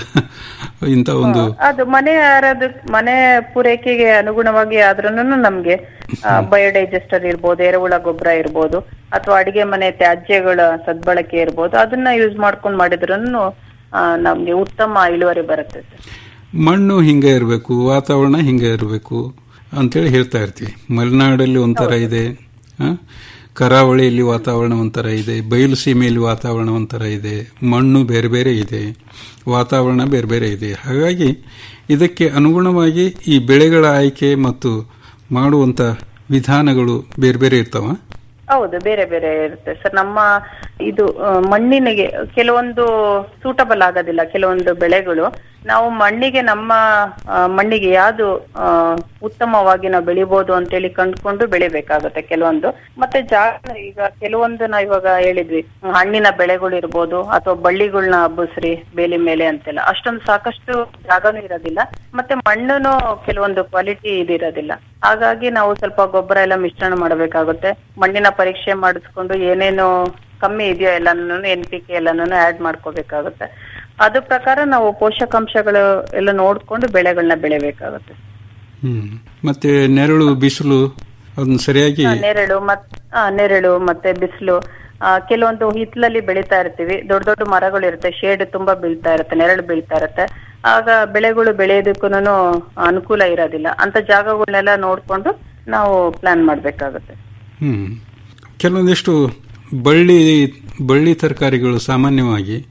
ಇಂಥ ಒಂದು ಅದು ಮನೆ ಆಹಾರದ ಮನೆ ಪೂರೈಕೆಗೆ ಅನುಗುಣವಾಗಿ ಆದ್ರೂನು ನಮ್ಗೆ ಬಯೋಡೈಜೆಸ್ಟರ್ ಇರ್ಬೋದು ಎರೆಹುಳ ಗೊಬ್ಬರ ಇರ್ಬೋದು ಅಥವಾ ಅಡಿಗೆ ಮನೆ ತ್ಯಾಜ್ಯಗಳ ಸದ್ಬಳಕೆ ಇರ್ಬೋದು ಅದನ್ನ ಯೂಸ್ ಮಾಡ್ಕೊಂಡ್ ಮಾಡಿದ್ರೂ ನಮ್ಗೆ ಉತ್ತಮ ಇಳುವರಿ ಬರುತ್ತೆ ಸರ್ ಮಣ್ಣು ಹಿಂಗೆ ಇರಬೇಕು ವಾತಾವರಣ ಹಿಂಗೆ ಇರಬೇಕು ಅಂತೇಳಿ ಹೇಳ್ತಾ ಇರ್ತೀವಿ ಮಲೆನಾಡಲ್ಲಿ ಒಂಥರ ಇದೆ ಆ? ಕರಾವಳಿಯಲ್ಲಿ ವಾತಾವರಣ ಒಂಥರ ಇದೆ ಬಯಲು ಸೀಮೆಯಲ್ಲಿ ವಾತಾವರಣ ಒಂಥರ ಇದೆ ಮಣ್ಣು ಬೇರೆ ಬೇರೆ ಇದೆ ವಾತಾವರಣ ಬೇರೆ ಬೇರೆ ಇದೆ ಹಾಗಾಗಿ ಇದಕ್ಕೆ ಅನುಗುಣವಾಗಿ ಈ ಬೆಳೆಗಳ ಆಯ್ಕೆ ಮತ್ತು ಮಾಡುವಂತ ವಿಧಾನಗಳು ಬೇರೆ ಬೇರೆ ಇರ್ತಾವ ಹೌದು ಬೇರೆ ಬೇರೆ ಇರುತ್ತೆ ಸರ್ ನಮ್ಮ ಇದು ಆ, ಮಣ್ಣಿನಿಗೆ ಕೆಲವೊಂದು ಸೂಟಬಲ್ ಆಗೋದಿಲ್ಲ ಕೆಲವೊಂದು ಬೆಳೆಗಳು ನಾವು ಮಣ್ಣಿಗೆ ನಮ್ಮ ಆ, ಮಣ್ಣಿಗೆ ಯಾವುದು ಆ, ಉತ್ತಮವಾಗಿ ನಾವು ಬೆಳಿಬಹುದು ಅಂತೇಳಿ ಕಂಡುಕೊಂಡು ಬೆಳಿಬೇಕಾಗುತ್ತೆ ಕೆಲವೊಂದು ಮತ್ತೆ ಜಾಗ ಈಗ ಕೆಲವೊಂದು ನಾವು ಇವಾಗ ಹೇಳಿದ್ವಿ ಹಣ್ಣಿನ ಬೆಳೆಗಳು ಇರ್ಬೋದು ಅಥವಾ ಬಳ್ಳಿಗಳನ್ನ ಹಬ್ಬಿಸ್ರಿ ಬೇಲಿ ಮೇಲೆ ಅಂತೆಲ್ಲ ಅಷ್ಟೊಂದು ಸಾಕಷ್ಟು ಜಾಗನೂ ಇರೋದಿಲ್ಲ ಮತ್ತೆ ಮಣ್ಣುನು ಕೆಲವೊಂದು ಕ್ವಾಲಿಟಿ ಇದಿರೋದಿಲ್ಲ ಹಾಗಾಗಿ ನಾವು ಸ್ವಲ್ಪ ಗೊಬ್ಬರ ಎಲ್ಲ ಮಿಶ್ರಣ ಮಾಡಬೇಕಾಗುತ್ತೆ ಮಣ್ಣಿನ ಪರೀಕ್ಷೆ ಮಾಡಿಸ್ಕೊಂಡು ಏನೇನು ಕಮ್ಮಿ ಇದೆಯೋ ಎಲ್ಲಾನು ಎನ್ ಪಿ ಕೆ ಎಲ್ಲಾನು ಆಡ್ ಮಾಡ್ಕೋಬೇಕಾಗುತ್ತೆ ಅದ್ರ ಪ್ರಕಾರ ನಾವು ಪೋಷಕಾಂಶಗಳು ಎಲ್ಲ ನೋಡ್ಕೊಂಡು ಬೆಳೆಗಳನ್ನ ಬೆಳಿಬೇಕಾಗುತ್ತೆ ಹ್ಮ್ ಮತ್ತೆ ನೆರಳು ಬಿಸಿಲು ಅದನ್ನ ಸರಿಯಾಗಿ ಆ, ನೆರಳು ಮತ್ ಆ, ನೆರಳು ಮತ್ತೆ ಬಿಸಿಲು ಕೆಲವೊಂದು ಹಿತ್ಲಲ್ಲಿ ಬೆಳಿತಾ ಇರ್ತೀವಿ ದೊಡ್ಡ ದೊಡ್ಡ ಮರಗಳು ಇರುತ್ತೆ ಶೇಡ್ ತುಂಬಾ ಬೀಳ್ತಾ ಇರುತ್ತೆ ನೆರಳು ಬೀಳ್ತಾ ಇರುತ್ತೆ ಆಗ ಬೆಳೆಗಳು ಬೆಳೆಯೋದಕ್ಕೂ ಅನುಕೂಲ ಇರೋದಿಲ್ಲ ಅಂತ ಜಾಗಗಳನ್ನೆಲ್ಲ ನೋಡ್ಕೊಂಡು ನಾವು ಪ್ಲಾನ್ ಮಾಡ್ಬೇಕಾಗುತ್ತೆ ಹ್ಮ್ ಕೆಲವೊಂದಿಷ್ಟು ಬಳ್ಳಿ ಬಳ್ಳಿ ತರಕಾರಿಗಳು ಸಾಮಾನ್ಯವಾಗಿ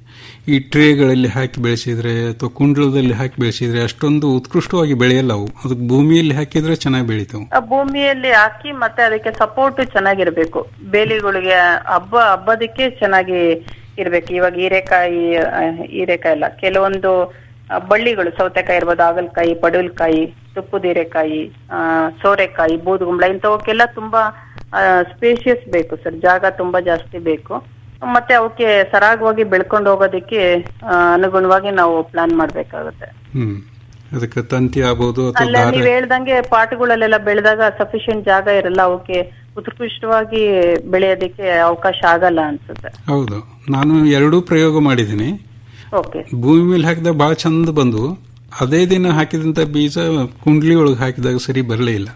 ಈ ಟ್ರೇಗಳಲ್ಲಿ ಹಾಕಿ ಬೆಳೆಸಿದ್ರೆ ಅಥವಾ ಕುಂಡಲದಲ್ಲಿ ಹಾಕಿ ಬೆಳೆಸಿದ್ರೆ ಅಷ್ಟೊಂದು ಉತ್ಕೃಷ್ಟವಾಗಿ ಬೆಳೆಯಲ್ಲ ಅವು ಅದಕ್ಕೆ ಭೂಮಿಯಲ್ಲಿ ಹಾಕಿದ್ರೆ ಚೆನ್ನಾಗಿ ಬೆಳಿತಾವು ಆ ಭೂಮಿಯಲ್ಲಿ ಹಾಕಿ ಮತ್ತೆ ಅದಕ್ಕೆ ಸಪೋರ್ಟ್ ಚೆನ್ನಾಗಿರ್ಬೇಕು ಬೇಲಿಗಳಿಗೆ ಹಬ್ಬ ಹಬ್ಬದಕ್ಕೆ ಚೆನ್ನಾಗಿ ಇರ್ಬೇಕು ಇವಾಗ ಹೀರೆಕಾಯಿ ಆ, ಹೀರೆಕಾಯಿ ಅಲ್ಲ ಕೆಲವೊಂದು ಆ, ಬಳ್ಳಿಗಳು ಸೌತೆಕಾಯಿ ಇರ್ಬೋದು ಹಾಗಲಕಾಯಿ ಪಡವಲಕಾಯಿ ತುಪ್ಪದ ಹೀರೆಕಾಯಿ ಆ, ಸೋರೆಕಾಯಿ ಬೂದುಗುಂಬಳ ಇಂಥವಕ್ಕೆಲ್ಲ ತುಂಬಾ ಸ್ಪೇಷಿಯಸ್ ಬೇಕು ಸರ್ ಜಾಗ ತುಂಬಾ ಜಾಸ್ತಿ ಬೇಕು ಮತ್ತೆ ಅವಕ್ಕೆ ಸರಾಗವಾಗಿ ಬೆಳ್ಕೊಂಡು ಹೋಗೋದಕ್ಕೆ ಆ, ಅನುಗುಣವಾಗಿ ನಾವು ಪ್ಲಾನ್ ಮಾಡ್ಬೇಕಾಗುತ್ತೆ ಹ್ಮ್ ಅದಕ್ಕೆ ತಂತಿ ಆಗ್ಬೋದು ಅಥವಾ ಅಲ್ಲ ದಾರ ನೀವ್ ಹೇಳ್ದಂಗೆ ಪಾಟ್ಗಳಲ್ಲೆಲ್ಲ ಬೆಳೆದಾಗ ಸಫಿಶಿಯಂಟ್ ಜಾಗ ಇರಲ್ಲ ಅವಕ್ಕೆ ಉತ್ಕೃಷ್ಟವಾಗಿ ಬೆಳೆಯೋದಕ್ಕೆ ಅವಕಾಶ ಆಗಲ್ಲ ಅನ್ಸುತ್ತೆ ಹೌದು ನಾನು ಎರಡೂ ಪ್ರಯೋಗ ಮಾಡಿದ್ದೀನಿ ಓಕೆ ಭೂಮಿ ಮೇಲೆ ಹಾಕಿದಾಗ ಬಹಳ ಚಂದ ಬಂದು ಅದೇ ದಿನ ಹಾಕಿದಂತ ಬೀಜ ಕುಂಡ್ಲಿ ಒಳಗೆ ಹಾಕಿದಾಗ ಸರಿ ಬರಲೇ ಇಲ್ಲ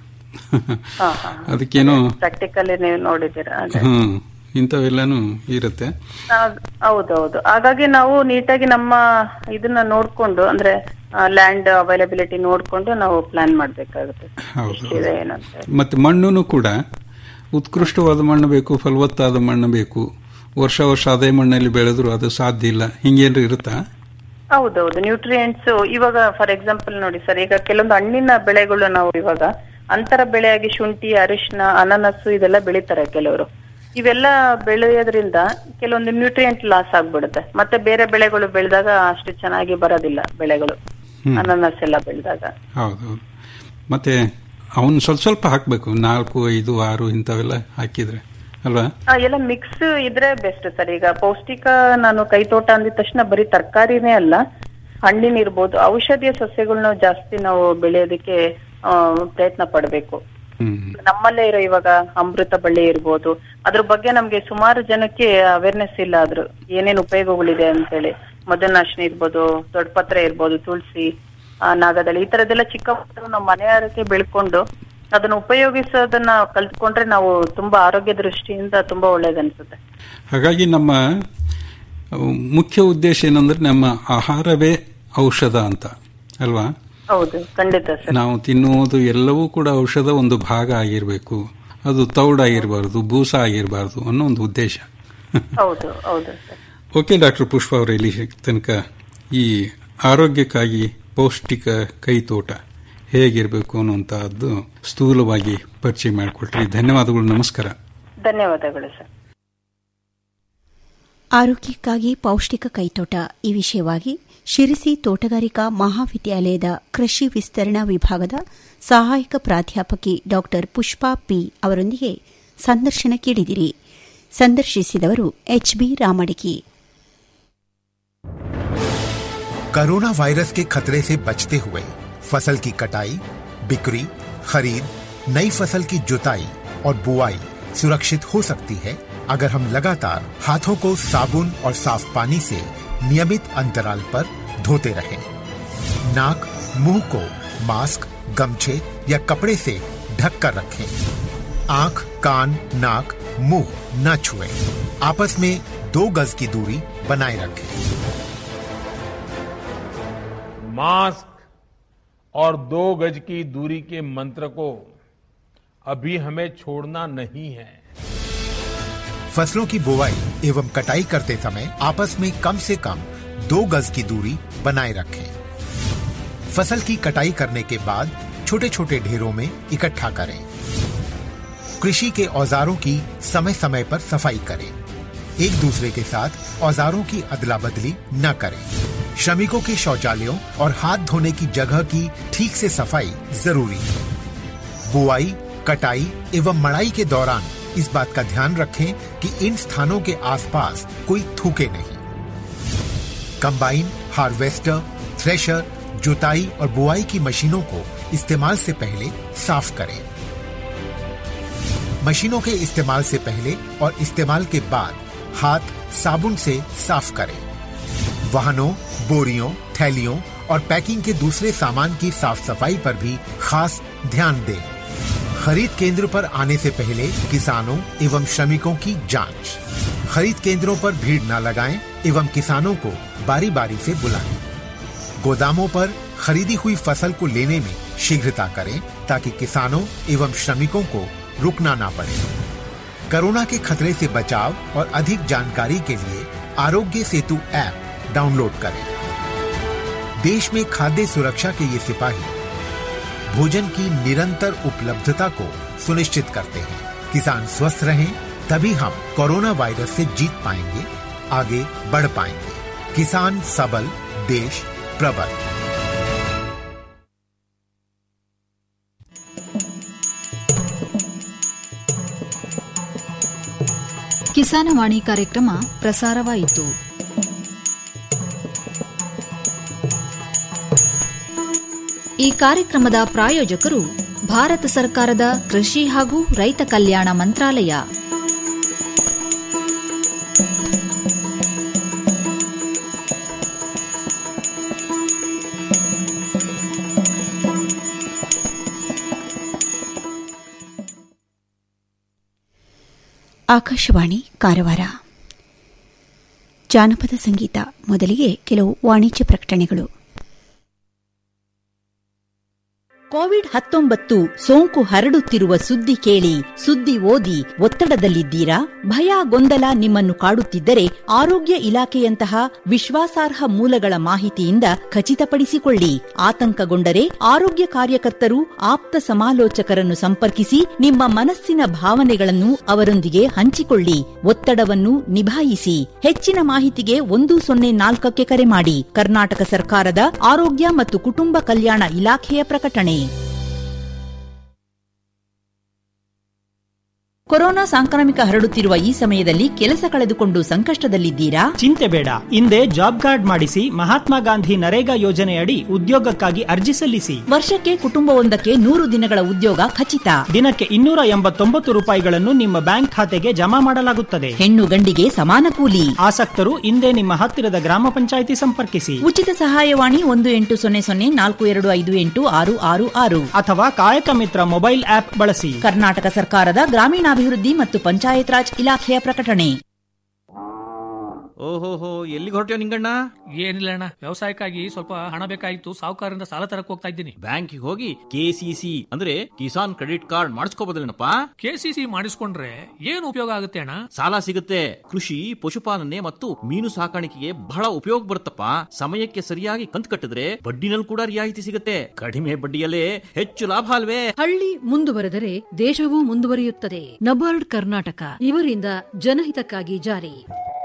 ಹಾ ಹಾ ಅದಕ್ಕೇನೋ ಪ್ರಾಕ್ಟಿಕಲಿ ನೀವು ನೋಡಿದ್ದೀರಾ ಅದೇ ಹ್ಮ್ ಇಂಥವೆಲ್ಲಾನು ಇರುತ್ತೆ ಆ, ಹೌದೌದು ಹಾಗಾಗಿ ನಾವು ನೀಟಾಗಿ ನಮ್ಮ ಇದನ್ನ ನೋಡ್ಕೊಂಡು ಅಂದ್ರೆ ಲ್ಯಾಂಡ್ ಅವೈಲಬಿಲಿಟಿ ನೋಡ್ಕೊಂಡು ನಾವು ಪ್ಲಾನ್ ಮಾಡ್ಬೇಕಾಗುತ್ತೆ ಹೌದು ಎಷ್ಟಿದೆ ಏನಂತ ಮತ್ತೆ ಮಣ್ಣು ಕೂಡ ಉತ್ಕೃಷ್ಟವಾದ ಮಣ್ಣು ಬೇಕು ಫಲವತ್ತಾದ ಮಣ್ಣು ಬೇಕು ವರ್ಷ ವರ್ಷ ಅದೇ ಮಣ್ಣಲ್ಲಿ ಬೆಳೆದ್ರು ಅದು ಸಾಧ್ಯ ಇಲ್ಲ ಹಿಂಗೇನ್ರಿ ಇರುತ್ತಾ ಹೌದೌದು ನ್ಯೂಟ್ರಿಯೆಂಟ್ಸ್ ಇವಾಗ ಫಾರ್ ಎಕ್ಸಾಂಪಲ್ ನೋಡಿ ಸರ್ ಈಗ ಕೆಲವೊಂದು ಹಣ್ಣಿನ ಬೆಳೆಗಳು ನಾವು ಇವಾಗ ಅಂತರ ಬೆಳೆಯಾಗಿ ಶುಂಠಿ ಅರಿಶಿನ ಅನಾನಸ್ಸು ಇದೆಲ್ಲ ಬೆಳಿತಾರೆ ಕೆಲವರು ಇವೆಲ್ಲ ಬೆಳೆಯೋದ್ರಿಂದ ಕೆಲವೊಂದು ನ್ಯೂಟ್ರಿಯೆಂಟ್ ಲಾಸ್ ಆಗ್ಬಿಡುತ್ತೆ ಮತ್ತೆ ಬೇರೆ ಬೆಳೆಗಳು ಬೆಳೆದಾಗ ಅಷ್ಟು ಚೆನ್ನಾಗಿ ಬರೋದಿಲ್ಲ ಬೆಳೆಗಳು ಹ್ಮ್. ಅನಾನಸ್ ಎಲ್ಲ ಬೆಳೆದಾಗ ಹೌದು ಮತ್ತೆ ಅವನು ಸ್ವಲ್ಪ ಸ್ವಲ್ಪ ಹಾಕಬೇಕು ನಾಲ್ಕು ಐದು ಆರು ಇಂಥವೆಲ್ಲ ಹಾಕಿದ್ರೆ ಅಲ್ವಾ ಆ, ಎಲ್ಲ ಮಿಕ್ಸ್ ಇದ್ರೆ ಬೆಸ್ಟ್ ಸರ್ ಈಗ ಪೌಷ್ಟಿಕ ನಾನು ಕೈತೋಟ ಅಂದಿದ ತಕ್ಷಣ ಬರೀ ತರಕಾರಿನೇ ಅಲ್ಲ ಹಣ್ಣಿನ ಇರ್ಬೋದು ಔಷಧೀಯ ಸಸ್ಯಗಳನ್ನ ಜಾಸ್ತಿ ನಾವು ಬೆಳೆಯೋದಕ್ಕೆ ಆ, ಪ್ರಯತ್ನ ಪಡಬೇಕು ಹ್ಮ್ ನಮ್ಮಲ್ಲೇ ಇರೋ ಇವಾಗ ಅಮೃತ ಬಳ್ಳಿ ಇರ್ಬೋದು ಅದ್ರ ಬಗ್ಗೆ ನಮ್ಗೆ ಸುಮಾರು ಜನಕ್ಕೆ ಅವೇರ್ನೆಸ್ ಇಲ್ಲ ಅದ್ರ ಏನೇನ್ ಉಪಯೋಗಗಳಿದೆ ಅಂತೇಳಿ ಮಧುನಾಶಿನಿ ಇರ್ಬೋದು ದೊಡ್ಡಪತ್ರೆ ಇರ್ಬೋದು ತುಳಸಿ ಆ, ನಾಗದಳಿ ಈ ತರದೆಲ್ಲ ಚಿಕ್ಕ ಮಕ್ಕಳು ನಮ್ಮ ಮನೆಯಾರಕ್ಕೆ ಬೆಳ್ಕೊಂಡು ಅದನ್ನ ಉಪಯೋಗಿಸೋದನ್ನ ಕಲ್ತ್ಕೊಂಡ್ರೆ ನಾವು ತುಂಬಾ ಆರೋಗ್ಯ ದೃಷ್ಟಿಯಿಂದ ತುಂಬಾ ಒಳ್ಳೇದನ್ಸುತ್ತೆ ಹಾಗಾಗಿ ನಮ್ಮ ಅಹ್, ಮುಖ್ಯ ಉದ್ದೇಶ ಏನಂದ್ರೆ ನಮ್ಮ ಆಹಾರವೇ ಔಷಧ ಅಂತ ಅಲ್ವಾ ಹೌದು ಖಂಡಿತ ಸರ್ ನಾವು ತಿನ್ನುವುದು ಎಲ್ಲವೂ ಕೂಡ ಔಷಧ ಒಂದು ಭಾಗ ಆಗಿರಬೇಕು ಅದು ತೌಡಾಗಿರಬಾರ್ದು ಬೂಸ ಆಗಿರಬಾರ್ದು ಅನ್ನೋ ಒಂದು ಉದ್ದೇಶ ಹೌದು ಹೌದು ಸರ್ ಓಕೆ ಡಾಕ್ಟರ್ ಪುಷ್ಪ ಅವರೇ ಇಲ್ಲಿ ತನಕ ಈ ಆರೋಗ್ಯಕ್ಕಾಗಿ ಪೌಷ್ಟಿಕ ಕೈತೋಟ ಹೇಗಿರಬೇಕು ಅನ್ನುವಂತಹದ್ದು ಸ್ಥೂಲವಾಗಿ ಪರಿಚಯ ಮಾಡಿಕೊಟ್ರಿ ಧನ್ಯವಾದಗಳು ನಮಸ್ಕಾರ ಧನ್ಯವಾದಗಳು ಸರ್ ಆರೋಗ್ಯಕ್ಕಾಗಿ ಪೌಷ್ಟಿಕ ಕೈತೋಟ ಈ ವಿಷಯವಾಗಿ ಶಿರಸಿ ತೋಟಗಾರಿಕಾ ಮಹಾವಿದ್ಯಾಲಯದ ಕೃಷಿ ವಿಸ್ತರಣಾ ವಿಭಾಗದ ಸಹಾಯಕ ಪ್ರಾಧ್ಯಾಪಕಿ ಡಾ ಪುಷ್ಪಾ ಪಿ ಅವರೊಂದಿಗೆ ಸಂದರ್ಶನ ಕೇಳಿದಿರಿ ಸಂದರ್ಶಿಸಿದವರು ಎಚ್ಬಿ ರಾಮಡಿಕಿ कोरोना वायरस के खतरे से बचते हुए फसल की कटाई बिक्री खरीद नई फसल की जुताई और बुआई सुरक्षित हो सकती है अगर हम लगातार हाथों को साबुन और साफ पानी से नियमित अंतराल पर धोते रहें। नाक मुंह को मास्क गमछे या कपड़े से ढक कर रखें आंख कान नाक मुंह न छुएं। आपस में दो गज की दूरी बनाए रखें मास्क और दो गज की दूरी के मंत्र को अभी हमें छोड़ना नहीं है फसलों की बुवाई एवं कटाई करते समय आपस में कम से कम दो गज की दूरी बनाए रखें फसल की कटाई करने के बाद छोटे छोटे ढेरों में इकट्ठा करें कृषि के औजारों की समय समय पर सफाई करें एक दूसरे के साथ औजारों की अदला बदली न करें श्रमिकों के शौचालयों और हाथ धोने की जगह की ठीक से सफाई जरूरी है बुआई कटाई एवं मड़ाई के दौरान इस बात का ध्यान रखें कि इन स्थानों के आसपास कोई थूके नहीं कंबाइन हार्वेस्टर थ्रेशर जुताई और बुआई की मशीनों को इस्तेमाल से पहले साफ करें मशीनों के इस्तेमाल से पहले और इस्तेमाल के बाद हाथ साबुन से साफ करें वाहनों बोरियों थैलियों और पैकिंग के दूसरे सामान की साफ सफाई पर भी खास ध्यान दें खरीद केंद्र पर आने से पहले किसानों एवं श्रमिकों की जांच खरीद केंद्रों पर भीड़ न लगाएं एवं किसानों को बारी बारी से बुलाएं गोदामों पर खरीदी हुई फसल को लेने में शीघ्रता करें ताकि किसानों एवं श्रमिकों को रुकना ना पड़े कोरोना के खतरे से बचाव और अधिक जानकारी के लिए आरोग्य सेतु ऐप डाउनलोड करें देश में खाद्य सुरक्षा के ये सिपाही भोजन की निरंतर उपलब्धता को सुनिश्चित करते हैं किसान स्वस्थ रहें तभी हम कोरोना वायरस से जीत पाएंगे आगे बढ़ पाएंगे किसान सबल देश प्रबल ಕಿಸಾನವಾಣಿ ಕಾರ್ಯಕ್ರಮ ಪ್ರಸಾರವಾಯಿತು ಈ ಕಾರ್ಯಕ್ರಮದ ಪ್ರಾಯೋಜಕರು ಭಾರತ ಸರ್ಕಾರದ ಕೃಷಿ ಹಾಗೂ ರೈತ ಕಲ್ಯಾಣ ಮಂತ್ರಾಲಯ ಆಕಾಶವಾಣಿ ಕಾರವಾರ ಜಾನಪದ ಸಂಗೀತ ಮೊದಲಿಗೆ ಕೆಲವು ವಾಣಿಜ್ಯ ಪ್ರಕಟಣೆಗಳು ಕೋವಿಡ್ ಹತ್ತೊಂಬತ್ತು ಸೋಂಕು ಹರಡುತ್ತಿರುವ ಸುದ್ದಿ ಕೇಳಿ ಸುದ್ದಿ ಓದಿ ಒತ್ತಡದಲ್ಲಿದ್ದೀರಾ ಭಯ ಗೊಂದಲ ನಿಮ್ಮನ್ನು ಕಾಡುತ್ತಿದ್ದರೆ ಆರೋಗ್ಯ ಇಲಾಖೆಯಂತಹ ವಿಶ್ವಾಸಾರ್ಹ ಮೂಲಗಳ ಮಾಹಿತಿಯಿಂದ ಖಚಿತಪಡಿಸಿಕೊಳ್ಳಿ ಆತಂಕಗೊಂಡರೆ ಆರೋಗ್ಯ ಕಾರ್ಯಕರ್ತರು ಆಪ್ತ ಸಮಾಲೋಚಕರನ್ನು ಸಂಪರ್ಕಿಸಿ ನಿಮ್ಮ ಮನಸ್ಸಿನ ಭಾವನೆಗಳನ್ನು ಅವರೊಂದಿಗೆ ಹಂಚಿಕೊಳ್ಳಿ ಒತ್ತಡವನ್ನು ನಿಭಾಯಿಸಿ ಹೆಚ್ಚಿನ ಮಾಹಿತಿಗೆ ಒಂದು ಸೊನ್ನೆ ನಾಲ್ಕಕ್ಕೆ ಕರೆ ಮಾಡಿ ಕರ್ನಾಟಕ ಸರ್ಕಾರದ ಆರೋಗ್ಯ ಮತ್ತು ಕುಟುಂಬ ಕಲ್ಯಾಣ ಇಲಾಖೆಯ ಪ್ರಕಟಣೆ ಕೊರೋನಾ ಸಾಂಕ್ರಾಮಿಕ ಹರಡುತ್ತಿರುವ ಈ ಸಮಯದಲ್ಲಿ ಕೆಲಸ ಕಳೆದುಕೊಂಡು ಸಂಕಷ್ಟದಲ್ಲಿದ್ದೀರಾ ಚಿಂತೆ ಬೇಡ ಹಿಂದೆ ಜಾಬ್ ಕಾರ್ಡ್ ಮಾಡಿಸಿ ಮಹಾತ್ಮ ಗಾಂಧಿ ನರೇಗಾ ಯೋಜನೆಯಡಿ ಉದ್ಯೋಗಕ್ಕಾಗಿ ಅರ್ಜಿ ಸಲ್ಲಿಸಿ ವರ್ಷಕ್ಕೆ ಕುಟುಂಬವೊಂದಕ್ಕೆ ನೂರು ದಿನಗಳ ಉದ್ಯೋಗ ಖಚಿತ ದಿನಕ್ಕೆ ಇನ್ನೂರ ಎಂಬತ್ತೊಂಬತ್ತು ರೂಪಾಯಿಗಳನ್ನು ನಿಮ್ಮ ಬ್ಯಾಂಕ್ ಖಾತೆಗೆ ಜಮಾ ಮಾಡಲಾಗುತ್ತದೆ ಹೆಣ್ಣು ಗಂಡಿಗೆ ಸಮಾನ ಕೂಲಿ ಆಸಕ್ತರು ಹಿಂದೆ ನಿಮ್ಮ ಹತ್ತಿರದ ಗ್ರಾಮ ಪಂಚಾಯಿತಿ ಸಂಪರ್ಕಿಸಿ ಉಚಿತ ಸಹಾಯವಾಣಿ ಒಂದು ಎಂಟು ಸೊನ್ನೆ ಸೊನ್ನೆ ನಾಲ್ಕು ಎರಡು ಐದು ಎಂಟು ಆರು ಆರು ಆರು ಅಥವಾ ಕಾಯಕ ಮಿತ್ರ ಮೊಬೈಲ್ ಆಪ್ ಬಳಸಿ ಕರ್ನಾಟಕ ಸರ್ಕಾರದ ಗ್ರಾಮೀಣಾಭಿವೃದ್ಧಿ ಮತ್ತು ಪಂಚಾಯತ್ ರಾಜ್ ಇಲಾಖೆಯ ಪ್ರಕಟಣೆ ಓಹೋಹೋ ಎಲ್ಲಿಗೆ ಹೊರಟ್ಯೋ ನಿಂಗಣ್ಣ ಏನಿಲ್ಲ ಅಣ್ಣ ವ್ಯವಸಾಯಕ್ಕಾಗಿ ಸ್ವಲ್ಪ ಹಣ ಬೇಕಾಗಿತ್ತು ಸಾಹುಕಾರರಿಂದ ಸಾಲ ತರಕ್ ಹೋಗ್ತಾ ಇದ್ದೀನಿ ಬ್ಯಾಂಕಿಗೆ ಹೋಗಿ ಕೆಸಿಸಿ ಅಂದ್ರೆ ಕಿಸಾನ್ ಕ್ರೆಡಿಟ್ ಕಾರ್ಡ್ ಮಾಡಿಸ್ಕೋಬೋದಲ್ಲೇನಪ್ಪ ಕೆಸಿಸಿ ಮಾಡಿಸ್ಕೊಂಡ್ರೆ ಏನು ಉಪಯೋಗ ಆಗುತ್ತೆ ಅಣ್ಣ ಸಾಲ ಸಿಗುತ್ತೆ ಕೃಷಿ ಪಶುಪಾಲನೆ ಮತ್ತು ಮೀನು ಸಾಕಾಣಿಕೆಗೆ ಬಹಳ ಉಪಯೋಗ ಬರುತ್ತಪ್ಪ ಸಮಯಕ್ಕೆ ಸರಿಯಾಗಿ ಕಂತು ಕಟ್ಟಿದ್ರೆ ಬಡ್ಡಿನಲ್ಲಿ ಕೂಡ ರಿಯಾಯಿತಿ ಸಿಗುತ್ತೆ ಕಡಿಮೆ ಬಡ್ಡಿಯಲ್ಲೇ ಹೆಚ್ಚು ಲಾಭ ಅಲ್ವೇ ಹಳ್ಳಿ ಮುಂದುವರೆದರೆ ದೇಶವೂ ಮುಂದುವರಿಯುತ್ತದೆ ನಬಾರ್ಡ್ ಕರ್ನಾಟಕ ಇವರಿಂದ ಜನಹಿತಕ್ಕಾಗಿ ಜಾರಿ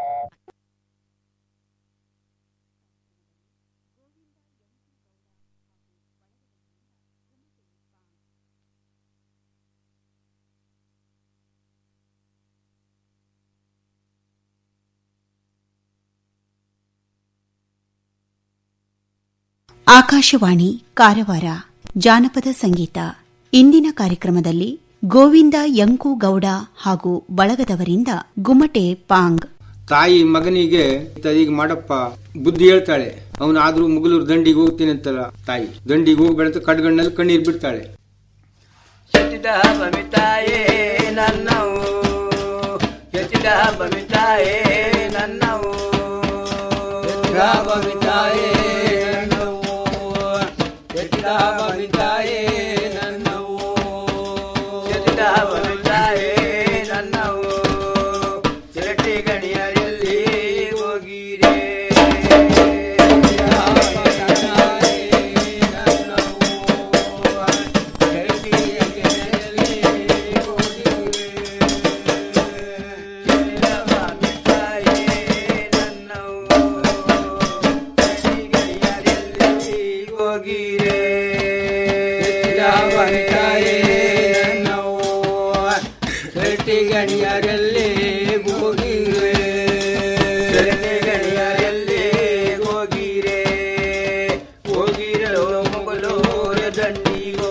ಆಕಾಶವಾಣಿ ಕಾರವಾರ ಜಾನಪದ ಸಂಗೀತ ಇಂದಿನ ಕಾರ್ಯಕ್ರಮದಲ್ಲಿ ಗೋವಿಂದ ಯಂಕು ಗೌಡ ಹಾಗೂ ಬಳಗದವರಿಂದ ಗುಮಟೆ ಪಾಂಗ್ ತಾಯಿ ಮಗನಿಗೆ ಈಗ ಮಾಡಪ್ಪ ಬುದ್ಧಿ ಹೇಳ್ತಾಳೆ ಅವನಾದ್ರೂ ಮುಗಲೂರು ದಂಡಿಗೆ ಹೋಗ್ತೀನಿ ಅಂತಲ್ಲ ತಾಯಿ ದಂಡಿಗೆ ಹೋಗ್ಬೇಡ ಅಂತ ಕಡ್ಗಣ್ಣಲ್ಲಿ ಕಣ್ಣೀರ್ ಬಿಡ್ತಾಳೆ ಹೆಚ್ಚಿದ ಬಮಿತಾಯೇ ನನ್ನವು ಹೆಚ್ಚಿದ ಬಮಿತಾಯೇ ನನ್ನವು ಹೆಚ್ಚಿದ ಬಮಿತಾಯೇ ನನ್ನವು ಹೆಚ್ಚಿದ ಬಮಿತಾಯೇ ನನ್ನವು ಹೆಚ್ಚಿದ ಬಮಿತಾಯೇ ನನ್ನವು ಚಿರಟಿ ಗಣಿಯರಲ್ಲಿ ಹೋಗಿರೇ ಹೋಗಿರೇ ಗಣಿಯರಲ್ಲಿ ಹೋಗಿರೇ ಗಣಿಯರಲ್ಲಿ ಹೋಗಿರೇ ಹೋಗಿರಲು ಮೊಗಲೂರ ದಂಡಿಗೋ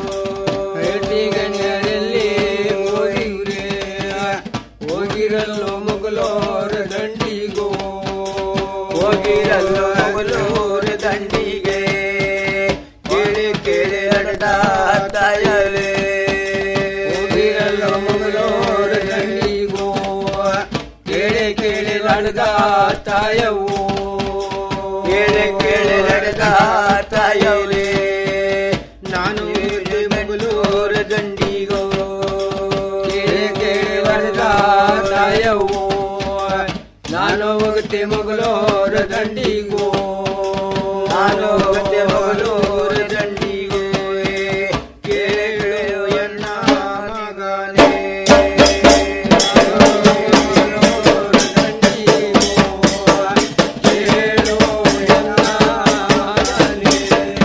ಗಣಿಯರಲ್ಲಿ ಹೋಗಿರೇ ಹೋಗಿರಲು ಮೊಗಲೂರ ದಂಡಿಗೋ ಹೋಗಿರಲು ಮೊಗಲೂರ ದಂಡಿಗೆ ಕೇಳಿ ಕೇಳಿ ಅಡದ ತಾಯಲೇ ಹೋಗಿರಲು ಮೊಗಲೂರ ದಂಡಿಗೋ ಕೇಳಿ ಕೇಳಿ ನಡೆದ ತಾಯವು ಕೇಳಿ ಕೇಳಿ ನಡೆದ ತಾಯವೇ ನಾನು ಮೊಗಲೂರ ದಂಡಿಗೋ ಕೇಳಿ ಕೇಳಿ ನಡೆದ ತಾಯವು ನಾನು ಹೋಗುತ್ತೆ ಮೊಗಲೋರ ದಂಡಿಗೂ ನಾನು ಹೋಗುತ್ತೆ ಮೊಗಲೋರ ದಂಡಿಗೂ ಕೇಳು ಎನ್ನ ಮಗನೇ ಕೇಳು ಎನ್ನ ಮಗನೇ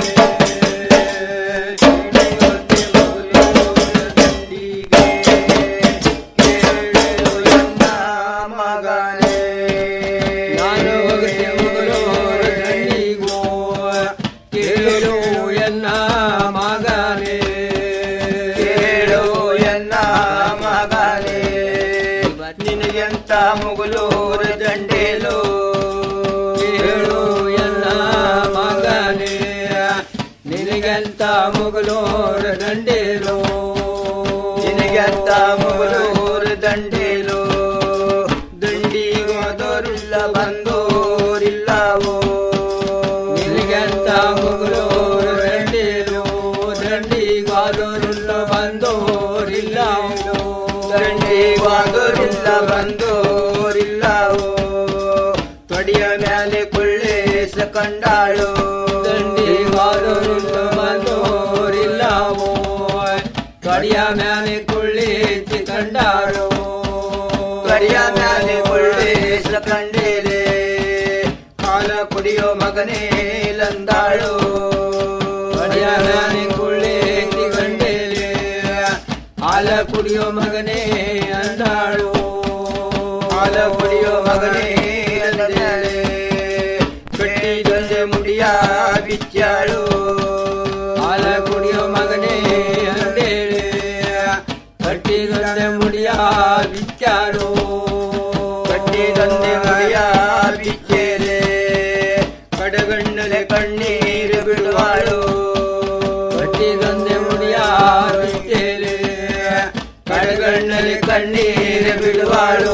ನಾನು ಹೋಗುತ್ತೆ ಮೊಗಲೋರ ದಂಡಿಗೂ ಕೇಳು ಎನ್ನ ಮಗನೇ ಕೇಳು ಎನ್ನ ಮಗನೇ ನಿನಗೆಂತ ಮುಗುಲೂರ ದಂಡೇಲು ಕೇಳು ಎನ್ನ ಮಗನೇ ನಿನಗೆಂತ ಮುಗುಲೂರ ದಂಡೇಲು ನಿನಗೆಂತ ಮುಗುಲೂರ ದಂಡೇಲು ದಂಡಿಗೋದೋರಿಲ್ಲ ಬಂದೋರಿಲ್ಲವೋ ನಿನಗೆಂತ ಮುಗುಲೂರ ದಂಡೇಲು ದಂಡಿಗಾದೋರಿಲ್ಲ ಬಂದೋರಿಲ್ಲವೋ ದಂಡಿಗಾದೋರಿಲ್ಲ ಬಂದೋರಿಲ್ಲವೋ ತೊಡಿಯ ಮೇಲೆ ಕೊಳ್ಳೇಸ ಕಂಡಾಳು ದಂಡಿಗಾದೋರಿಲ್ಲ ಬಂದೋರಿಲ್ಲವೋ ತೊಡಿಯ ಮೇಲೆ ಕೊಳ್ಳೇಸಿ ಕಂಡಾಳು ಕಡಿಯ ಮ್ಯಾಲೆ ಕೊಳ್ಳೇಸ ಕಂಡೇರೆ ಕಾಲ ಕುಡಿಯೋ ಮಗನೇ ಲಂದಾಳು ಕಡಿಯ ಮ್ಯಾಲೆ ಕೊಳ್ಳೇಸಿ ಕಂಡೇರೆ ಹಾಲ ಕುಡಿಯೋ ಮಗನೇ ಅಂದಾಳು ಹಾಲ ಕುಡಿಯೋ ಮಗನೇ ಅಂದಾಳೆ ಕಟ್ಟಿದೊಂದೆ ಮುಡಿಯ ಬಿಚ್ಚಾಳು ಹಾಲ ಕುಡಿಯೋ ಮಗನೇ ಅಂದೇಳೆ ಕಟ್ಟಿದೊಂದೆ ಮುಡಿಯ ಬಿಚ್ಚಾಳು ಕಟ್ಟಿದೊಂದೆ ಮುಡಿಯ ಬಿಚ್ಚೇರೆ ಕಡಗಣ್ಣಲೆ ಕಣ್ಣೀರು ಬಿಡುವಾಳು ಕಟ್ಟಿದೊಂದೆ ಮುಡಿಯ ಬಿಚ್ಚೇರೆ ಕಡಗಣ್ಣಲೆ ಕಣ್ಣೀರು ಬಿಡುವಾಳು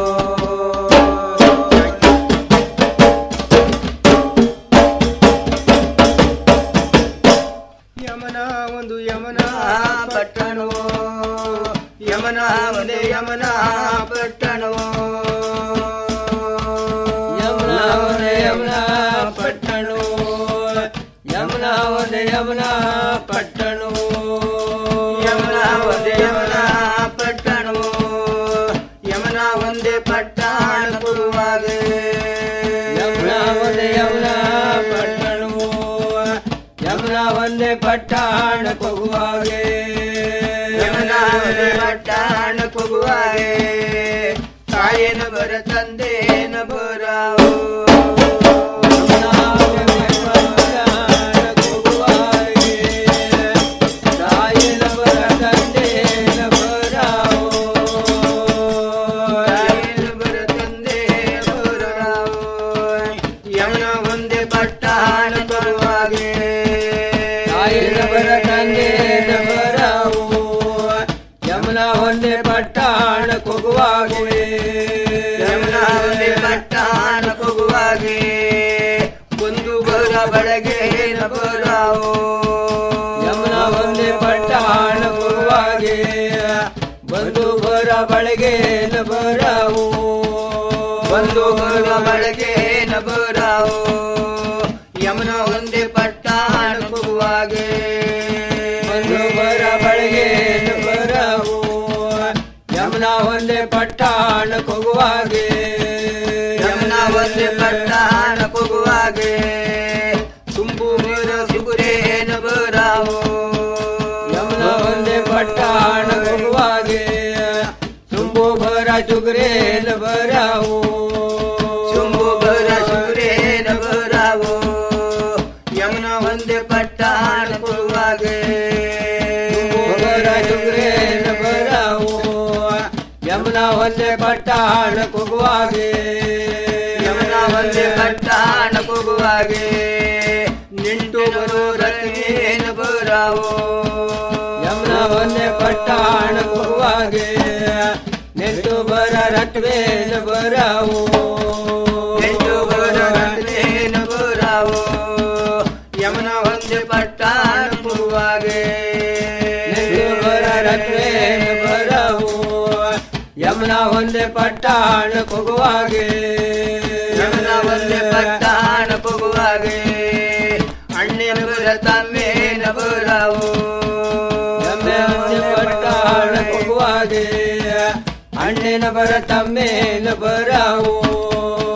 ಯಮನ ಒಂದು ಯಮನ ಪಟ್ಟಣವೋ ಯಮನ ಒಂದೇ ಯಮನ ಪಟ್ಟಣವೋ ಯಮನ ಒಂದೇ ಯಮನ ಪಟ್ಟಣವೋ ಯಮನ ಒಂದೇ ಯಮನ ಪಟ್ಟಣವೋ ಯಮನ ಒಂದೇ ಯಮನ ಪಟ್ಟಣವೋ ಯಮನ ಒಂದೇ ಪಟ್ಟಣ ಕೊಡುವಾಗೆ ಯಮನ ಒಂದೇ ಯಮನ ಪಟ್ಟಣವೋ ಯಮನ ಒಂದೇ ಪಟ್ಟಣ ಕೊಗುವಾಗೆ ಯಮನ ಒಂದೇ ಪಟ್ಟಣ ಕೊಗುವಾಗೆ ತಾಯೇನ ಬರ ತಂದೇನ ಬರಾವು ತಾಯೇನ ಬರ ತಂದೇನ ಬರಾವು ತಾಯೇನ ಬರ ತಂದೇನ ಬರಾವು ಯಮನ ಒಂದೇ ಪಟ್ಟಣ ಕೊಗುವಾಗೆ ತಾಯಿನ ಬರ ತಂದೇನ ಬರಾವು ಯಮುನಾ ಒಂದೇ ಪಟ್ಟಾಣ ಕೊಗುವಾಗೆ ಯಮುನಾ ಒಂದೇ ಪಟ್ಟಾಣ ಕೊಗುವಾಗೆ ಒಂದು ಬರ ಬಡಗೆ ಬರಾವು ಯಮುನಾ ಒಂದೇ ಪಟ್ಟಾಣ ಕೊಗುವಾಗೆ ಒಂದು ಬರ ಬಳಗೆ ಬರಾವು ಒಂದು ಬರ ಬಳಗೆ ಬರಾವು ಯಮುನಾ ಒಂದೇ ಪಟ್ಟಾಣ ಕೊಗುವಾಗೆ ಒಂದು ಬರ ಬಳಗೆ ಬರಾವು ಯಮುನಾ ಒಂದೇ ಪಟ್ಟಾಣ ಕೊಗುವಾಗೆ ಯಮುನಾ ಒಂದೇ ಪಟ್ಟಾಣ ಕೊಗುವಾಗೆ ತುಂಬು ಮರ ಸುಗುರೇನ ಬರಾವು ಯಮುನಾ ಒಂದೇ ಪಟ್ಟಾಣ ಕೊಗುವಾಗೆ ತುಂಬು ಬರ ಸುಗುರೇನ ಬರಾವು ತುಂಬು ಬರ ಸುಗುರೇನ ಬರಾವು ಯಮುನಾ ಒಂದೇ ಪಟ್ಟಾಣ ಕೊಗುವಾಗೆ ಬರ ಸುಗುರೇನ ಬರಾವು ಯಮುನಾ ಒಂದೇ ಪಟ್ಟಾಣ ಕೊಗುವಾಗೆ ಯಮುನಾ ಒಂದೇ ಪಟ್ಟಾಣ ಕೊಗುವಾಗೆ ನಿಂಟು ಬರೋ ರತ್ನೇನ ಬರಾವು ಯಮುನಾ ಒಂದೇ ಪಟ್ಟಾಣ ಕೊಗುವಾಗೆ ನೆಂಟು ಬರ ರಟ್ವೇನ ಬರಾವು ನೆಂಟು ಬರ ರಟ್ವೇನ ಬರಾವು ಯಮುನಾ ಒಂದೇ ಪಟ್ಟಾಣ ಕೊಗುವಾಗೆ ನೆಂಟು ಬರ ರಟ್ವೇನ ಬರಾವು ಯಮುನಾ ಒಂದೇ ಪಟ್ಟಾಣ ಕೊಗುವಾಗೆ ಪಟ್ಟಾಣ ಪುಗುವಾಗೆ ಅಣ್ಣಿನ ಬರ ತಮ್ಮೇನ ಬರಾವು ಎಮ್ಮೆ ಒಂದೆ ಪಟ್ಟಾಣ ಪುಗುವಾಗೆ ಅಣ್ಣಿನ ಬರ ತಮ್ಮೇನ ಬರಾವು